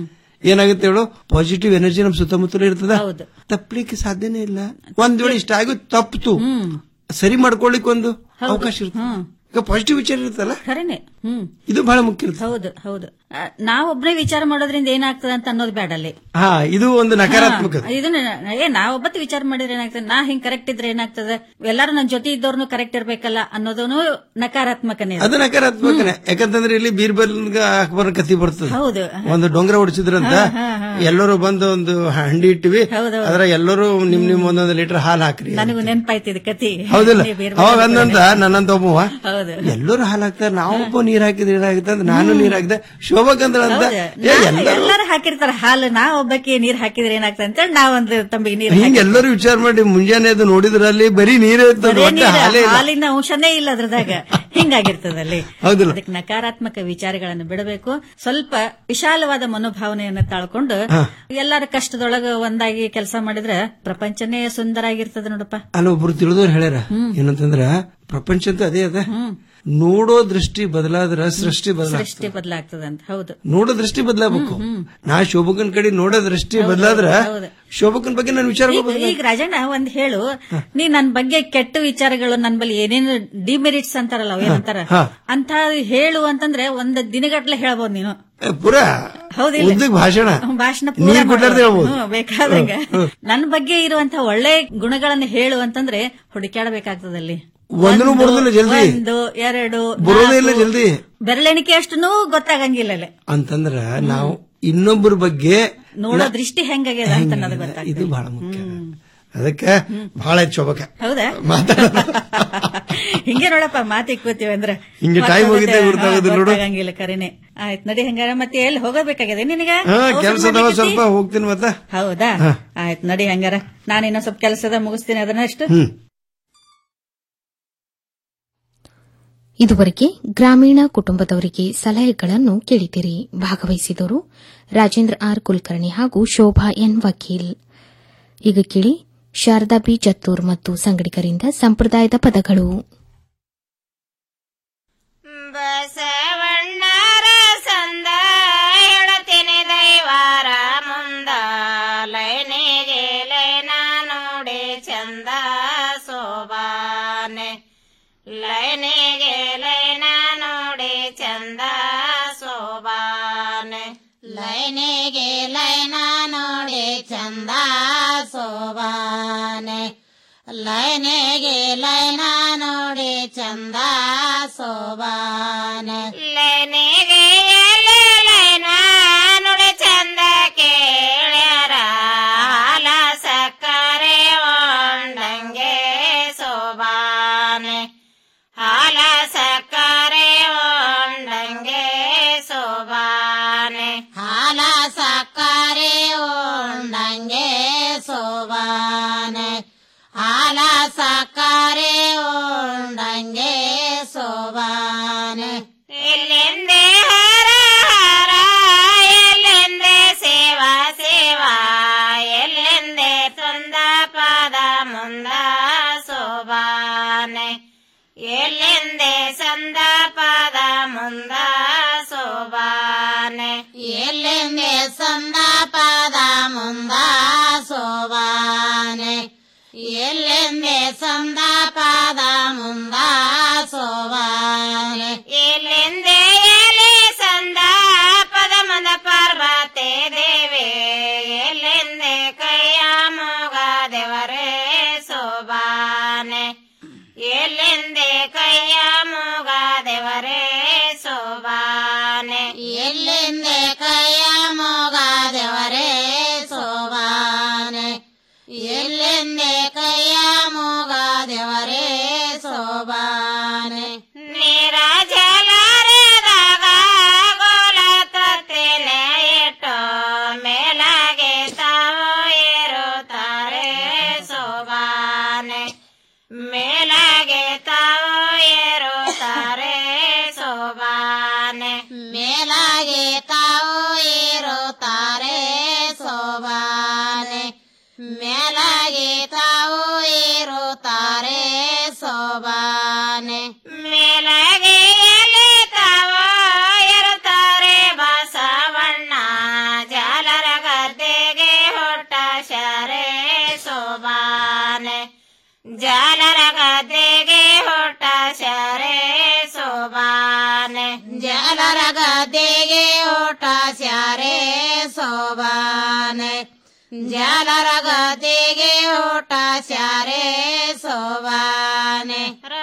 ಏನಾಗುತ್ತೆ ಹೇಳು ಪಾಸಿಟಿವ್ ಎನರ್ಜಿ ನಮ್ ಸುತ್ತಮುತ್ತಲೂ ಇರ್ತದ ತಪ್ಪಲಿಕ್ಕೆ ಸಾಧ್ಯನೇ ಇಲ್ಲ ಒಂದ್ ವೇಳೆ ಇಷ್ಟ ಆಗಿ ತಪ್ಪಿತು ಸರಿ ಮಾಡ್ಕೊಳ್ಳಿಕ್ ಒಂದು ಅವಕಾಶ ಇರುತ್ತೆ ಈಗ ಪಾಸಿಟಿವ್ ವಿಚಾರ ಇರುತ್ತಲ್ಲ ಖರೇನೆ ಹ್ಮ್ ಇದು ಬಹಳ ಮುಖ್ಯ ಇರುತ್ತೆ ಹೌದು ಹೌದು ಆ, ನಾವೊಬ್ನೇ ವಿಚಾರ ಮಾಡೋದ್ರಿಂದ ಏನಾಗ್ತದೆ ಅಂತ ಅನ್ನೋದು ಬೇಡ ಅಲ್ಲಿ ಹಾ ಇದು ಒಂದು ನಕಾರಾತ್ಮಕ ಹಾ, ಇದನ್ನ ಏ ನಾವೊಬ್ಬತ್ತು ವಿಚಾರ ಮಾಡಿದ್ರೆ ಏನಾಗ್ತದೆ ನಾ ಹಿಂಗ್ ಕರೆಕ್ಟ್ ಇದ್ರೆ ಏನಾಗ್ತದೆ ಎಲ್ಲಾರು ನನ್ ಜೊತೆ ಇದ್ದವ್ರನ್ನು ಕರೆಕ್ಟ್ ಇರ್ಬೇಕಲ್ಲ ಅನ್ನೋದನ್ನು ನಕಾರಾತ್ಮಕನೇ ಅದು ನಕಾರಾತ್ಮಕನೇ ಯಾಕಂತಂದ್ರೆ ಇಲ್ಲಿ ಬೀರ್ಬಲ್ ಅಕ್ಬರ್ ಕತಿ ಬರ್ತದೆ ಹೌದು ಒಂದು ಡೊಂಗರ ಹೊಡಿಸಿದ್ರಂತ ಹಾ, ಹಾ, ಹಾ. ಎಲ್ಲರೂ ಬಂದು ಒಂದು ಹಂಡಿ ಇಟ್ಟಿವಿ ಹೌದೌದು. ಅದ್ರ ಎಲ್ಲರೂ ನಿಮ್ ನಿಮ್ ಒಂದೊಂದು ಲೀಟರ್ ಹಾಲು ಹಾಕ್ರಿ ನನಗೂ ನೆನ್ಪಾಯ್ತಿದ್ ಕತಿ ಹೌದಿಲ್ಲ ನೀವ್ ಬೇರೆ ಅವಾಗ ಬೇರೆ ಅಂದಂತ ನನ್ನಂತ ಒಬ್ಬವ ಹೌದು ಎಲ್ಲರೂ ಹಾಲು ಹಾಕ್ತಾರೆ ನಾವೊಬ್ಬ ನೀರ್ ಹಾಕಿದ್ರೆ ಏನಾಗುತ್ತೆ ಅಂತ ನಾನು ನೀರ್ ಹಾಕಿದೆ ಶೋಭಕಂದ್ರ ಅಂತ ಹೌದು. ಏ, ನಾ- ಎಲ್ಲರೂ ಎಲ್ಲರೂ ಹಾಕಿರ್ತಾರ ಹಾಲು ನಾ ಒಬ್ಬಕ್ಕೆ ನೀರ್ ಹಾಕಿದ್ರೆ ಏನಾಗ್ತದೆ ಅಂತೇಳಿ ನಾವೊಂದು ತಂಬಿಗೆ ನೀರ್ ಹಿಂಗ ಎಲ್ಲರೂ ವಿಚಾರ ಮಾಡಿ ಮುಂಜಾನೆ ಅದು ನೋಡಿದ್ರಲ್ಲಿ ಬರೀ ನೀರೇ ಇರ್ತದೆ ಬರೇ ಒಟ್ಟೆ ನೀರು, ಹಾಲೇ ಇಲ್ಲ ಹಾಲಿನ ಅಂಶನೇ ಇಲ್ಲ ಅದ್ರದಾಗ ಹಿಂಗಾಗಿರ್ತದಲ್ಲಿ ಹೌದಿಲ್ಲ? ಅದಕ್ಕೆ ನಕಾರಾತ್ಮಕ ವಿಚಾರಗಳನ್ನು ಬಿಡಬೇಕು ಸ್ವಲ್ಪ ವಿಶಾಲವಾದ ಮನೋಭಾವನೆಯನ್ನ ತಾಳ್ಕೊಂಡು ಎಲ್ಲರ ಕಷ್ಟದೊಳಗ ಒಂದಾಗಿ ಕೆಲಸ ಮಾಡಿದ್ರೆ ಪ್ರಪಂಚನೇ ಸುಂದರ ಆಗಿರ್ತದೆ ನೋಡಪ್ಪ ಅಲ್ಲ ಒಬ್ರು ತಿಳಿದವ್ರು ಹೇಳ್ಯಾರ ಏನಂತಂದ್ರ ಪ್ರಪಂಚ ಅಂತ ಅದೇ ಅದ ನೋಡೋ ದೃಷ್ಟಿ ಬದಲಾದ್ರ ಸೃಷ್ಟಿ ಬದಲಾಗ್ತದೆ ಸೃಷ್ಟಿ ಬದಲಾಗ್ತದೆ ಅಂತ ಹೌದು ನೋಡೋ ದೃಷ್ಟಿ ಬದಲಾಗಬೇಕು ನಾ ಶೋಭಕನ್ ಕಡೆ ನೋಡೋ ದೃಷ್ಟಿ ಬದಲಾದ್ರ ಹೌದು. ಶೋಭಕನ್ ಬಗ್ಗೆ ನಾನು ವಿಚಾರ ಈಗ ಈಗ ರಾಜಣ್ಣ ಒಂದ್ ಹೇಳು ನೀ ನನ್ ಬಗ್ಗೆ ಕೆಟ್ಟ ವಿಚಾರಗಳು ನನ್ ಬಳಿ ಏನೇನು ಡಿಮೆರಿಟ್ಸ್ ಅಂತಾರಲ್ಲ ಅವ್ ಏನಂತಾರ ಹಾ. ಅಂತ ಹೇಳು ಅಂತಂದ್ರೆ ಒಂದ್ ದಿನಗಟ್ಲೆ ಹೇಳ್ಬೋದು ನೀನು ಪೂರ ಹೌದಿಲ್ಲ ಉದ್ದಕ್ ಭಾಷಣ ಹ್ಮ್, ಭಾಷಣ ನೀರ್ ಕೊಡ್ಲಾರ್ದೆ ಹೇಳ್ಬೋದು. ಬೇಕಾದಂಗ ನನ್ ಬಗ್ಗೆ ಇರುವಂತ ಒಳ್ಳೆ ಗುಣಗಳನ್ನ ಹೇಳು ಅಂತಂದ್ರೆ ಹುಡುಕ್ಯಾಡಬೇಕಾಗ್ತದಲ್ಲಿ ಒಂದೂ ಬರೋದಿಲ್ಲ ಜಲ್ದಿ ಒಂದು ಎರಡು ಬರೋದೇ ಇಲ್ಲ ನಾಲ್ಕು, ಜಲ್ದಿ ಬೆರಳೆಣಿಕೆ ಅಷ್ಟೂ ಗೊತ್ತಾಗಂಗಿಲ್ಲ ಅಲ್ಲಿ. ಅಂತಂದ್ರ ನಾವು ಇನ್ನೊಬ್ಬರ ಬಗ್ಗೆ ನೋಡೋ ದೃಷ್ಟಿ ಹೆಂಗಾಗ್ಯದ ಅಂತ ನನಗೆ ಗೊತ್ತಾಗ್ತದೆ ಇದು ಬಹಳ ಮುಖ್ಯ ಅದಕ್ಕೆ ಬಹಳ ಹೆಚ್ಚು ಶೋಭಕ ಹೌದಾ ಹಿಂಗೆ ನೋಡಪ್ಪ ಮಾತಿಕ್ಕೋತೀವಿ ಅಂದ್ರೆ ಹಿಂಗೆ time ಹೋಗಿದ್ದೇ ಗೊತ್ತಾಗೋದಿಲ್ಲ ನೋಡು. ಗೊತ್ತಾಗಂಗಿಲ್ಲ ಕರೆನೆ ಆಯ್ತು ನಡಿ ಹಂಗಾರ ಮತ್ತೆ ಎಲ್ಲಿ ಹೋಗಬೇಕಾಗಿದೆ ನಿನಗ ಹಾ ಔಷಧ ಕೆಲ್ಸ ಅದಾವ ಮಾಡ್ಲಿಕತ್ತಿ? ಸ್ವಲ್ಪ ಹೋಗ್ತೀನಿ ಮತ್ತ ಹೌದಾ ಆಯ್ತು ನಡಿ ಹಂಗಾರ ನಾನು ಇನ್ನೊಂದ್ ಸ್ವಲ್ಪ ಕೆಲಸದ ಮುಗಿಸ್ತೀನಿ ಅದನ್ನಷ್ಟು ಹ್ಮ್ ಇದುವರೆಗೆ ಗ್ರಾಮೀಣ ಕುಟುಂಬದವರಿಗೆ ಸಲಹೆಗಳನ್ನು ಕೇಳಿದಿರಿ ಭಾಗವಹಿಸಿದವರು ರಾಜೇಂದ್ರ ಆರ್ ಕುಲಕರ್ಣಿ ಹಾಗೂ ಶೋಭಾ ಎನ್ ವಕೀಲ್ ಈಗ ಕೇಳಿ ಶಾರದಾ ಬಿ ಜತ್ತೂರ್ ಮತ್ತು ಸಂಗಡಿಗರಿಂದ ಸಂಪ್ರದಾಯದ ಪದಗಳು ಬಸವಣ್ಣರ ಸಂದ ಹೇಳತೇನೆ ದೈವಾರ ಮುಂದ ಲೈನಿಗೆ ಲೈನ ನೋಡಿ ಚಂದ ಸೋಬಾನೆ ಲೈನಿಗೆ ಲೈನ ನೋಡಿ ಚಂದ ಸೋಬಾನೆ ಲೈನಿಗೆ ಲೈನ ನೋಡಿ ಚಂದ ಸೋಬಾನೆ ಲೈನಿಗೆ ಲೈನ ನೋಡಿ ಚಂದ ಸೋಬಾನೆ ಲೈನಿಗೆ ಎಲೆ ಲೈನ ನೋಡಿ ಚಂದ ಕೇಳ್ಯಾರ ಹಾಲ ಸಕ್ಕರೆ ಒಂಡಂಗೆ ಸೋಬಾನೆ ಹಾಲ ಸಕ್ಕರೆ ಒಂಡಂಗೆ ಸೋಬಾನೆ ಹಾಲ ಸಕ್ಕರೆ ಒಂಡಂಗೆ ಸೋಬಾನೆ ಹಾಲ ಸಕ್ಕರೆ ಉಂಡಂಗೆ ಸೋಬಾನೆ ಇಲ್ಲಿಂದೆ ಹರ ಹರ ಎಲ್ಲೆಂದೆ ಸೇವಾ ಸೇವಾ ಎಲ್ಲೆಂದೆ ತಂದ ಪಾದ ಮುಂದ ಸೋಬಾನೆ ಎಲ್ಲೆಂದೆ ಸಂದ ಪಾದ ಮುಂದ ಸೋಬಾನೆ ಎಲ್ಲೆಂದೆ ಸಂದ ಪಾದ ಮುಂದ ಸೋಬಾನೆ ಎಲ್ಲೆಂದೆ ಸಂದ ಪಾದ ಮುಂದ ಸೋಬಾನೆ ಎಲ್ಲೆಂದೆ ಎಲೆ ಸಂದ ಪದ ಮುಂದ ಪಾರ್ವತೆ ದೇವೆ ಎಲ್ಲೆಂದೆ ಕೈಯ ಮೂಗ ದೇವರೇ ಸೋಬಾನೆ ಎಲ್ಲೆಂದೆ ಕೈಯ ಮೂಗ ದೇವರೇ ಸೋಬಾನೆ ಎಲ್ಲೆಂದೆ ಕೈಯ ಮೂಗ ದೇವರೇ ಸೋಬಾನೆ ಎಲ್ಲೆಂದೆ ಕೈಯ ಮೂಗ ದೇವರೇ ಸೋಬಾನೆ ನೀರ ಜಲರದಾಗ ಗೋಲ ತತ್ತೇನೆ ಇಟ್ಟು ಮೇಲಾಗೆ ತಾವು ಏರುತ್ತಾರೆ ಸೋಬಾನೆ ಮೇಲಾಗೆ ತಾವು ಏರುತ್ತಾರೆ ಸೋಬಾನೆ ಮೇಲಾಗೆ ತಾವು ಏರುತ್ತಾರೆ ಸೋಬಾನೆ ಮೇಲಾಗೆ ತಾವು ಏರುತ್ತಾರೆ ಸೋಬಾನೆ ಮೇಲಾಗೆ ಎಲೆ ತಾವು ಏರುತ್ತಾರೆ ಬಸವಣ್ಣ ಜಾಲರ ಜನರ ಗತಿಗೆ ಊಟ ಸ್ಯಾರೆ ಸೋಬಾನೆ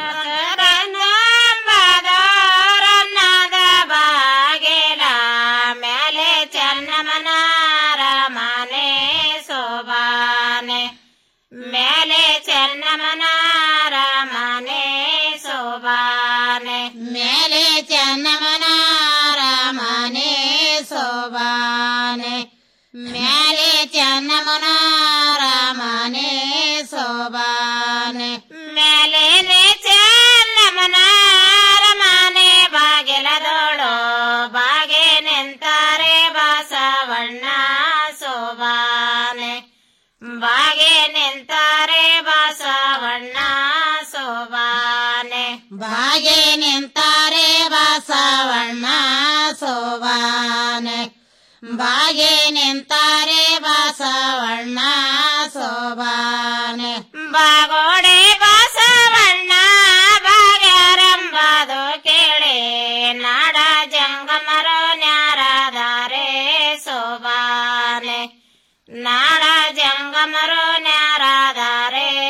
ರನ್ನದ ಬಾಗಿಲ ಮೇಲೆ ಚನ್ನಮನಾರ ಮನೆ ಸೋಬಾನೆ ಮೇಲೆ ಚನ್ನಮನಾರ ಮನೆ ಸೋಬಾನೆ ಮೇಲೆ ಚನ್ನಮನಾರ ಮನೆ ಸೋಬಾನೆ ಮೇಲೆ ಚನ್ನಮನಾರ ಮನೆ ಸೋಬಾನೆ ಮೇಲೆ ಚನ್ನಮನಾರ ಮನೆ ಬಾಗಿಲದೋಳು ಬಾಗೆ ನಿಂತಾರೆ ಬಾಸವಣ್ಣ ಸೋಬಾನೆ ಬಾಗೆ ನಿಂತಾರೆ ಬಾಸವಣ್ಣ ಸೋಬಾನೆ ಬಾಗೆ ನಿಂತಾರೆ ಬಾಸವಣ್ಣ ಸೋಬಾನೆ ಬಾಗೆ ನಿಂತಾರೆ ಬಾಸವಣ್ಣ ಸೋಬಾನೆ ಬಾಗೋಡೆ ಬಾಸವಣ್ಣ ಬಾಗ್ಯಾರಂಬದು ಕೇಳಿ ನಾಡ ಜಂಗಮರೋ ನ್ಯಾರದಾರೆ ಸೋಬಾನೆ ನಾ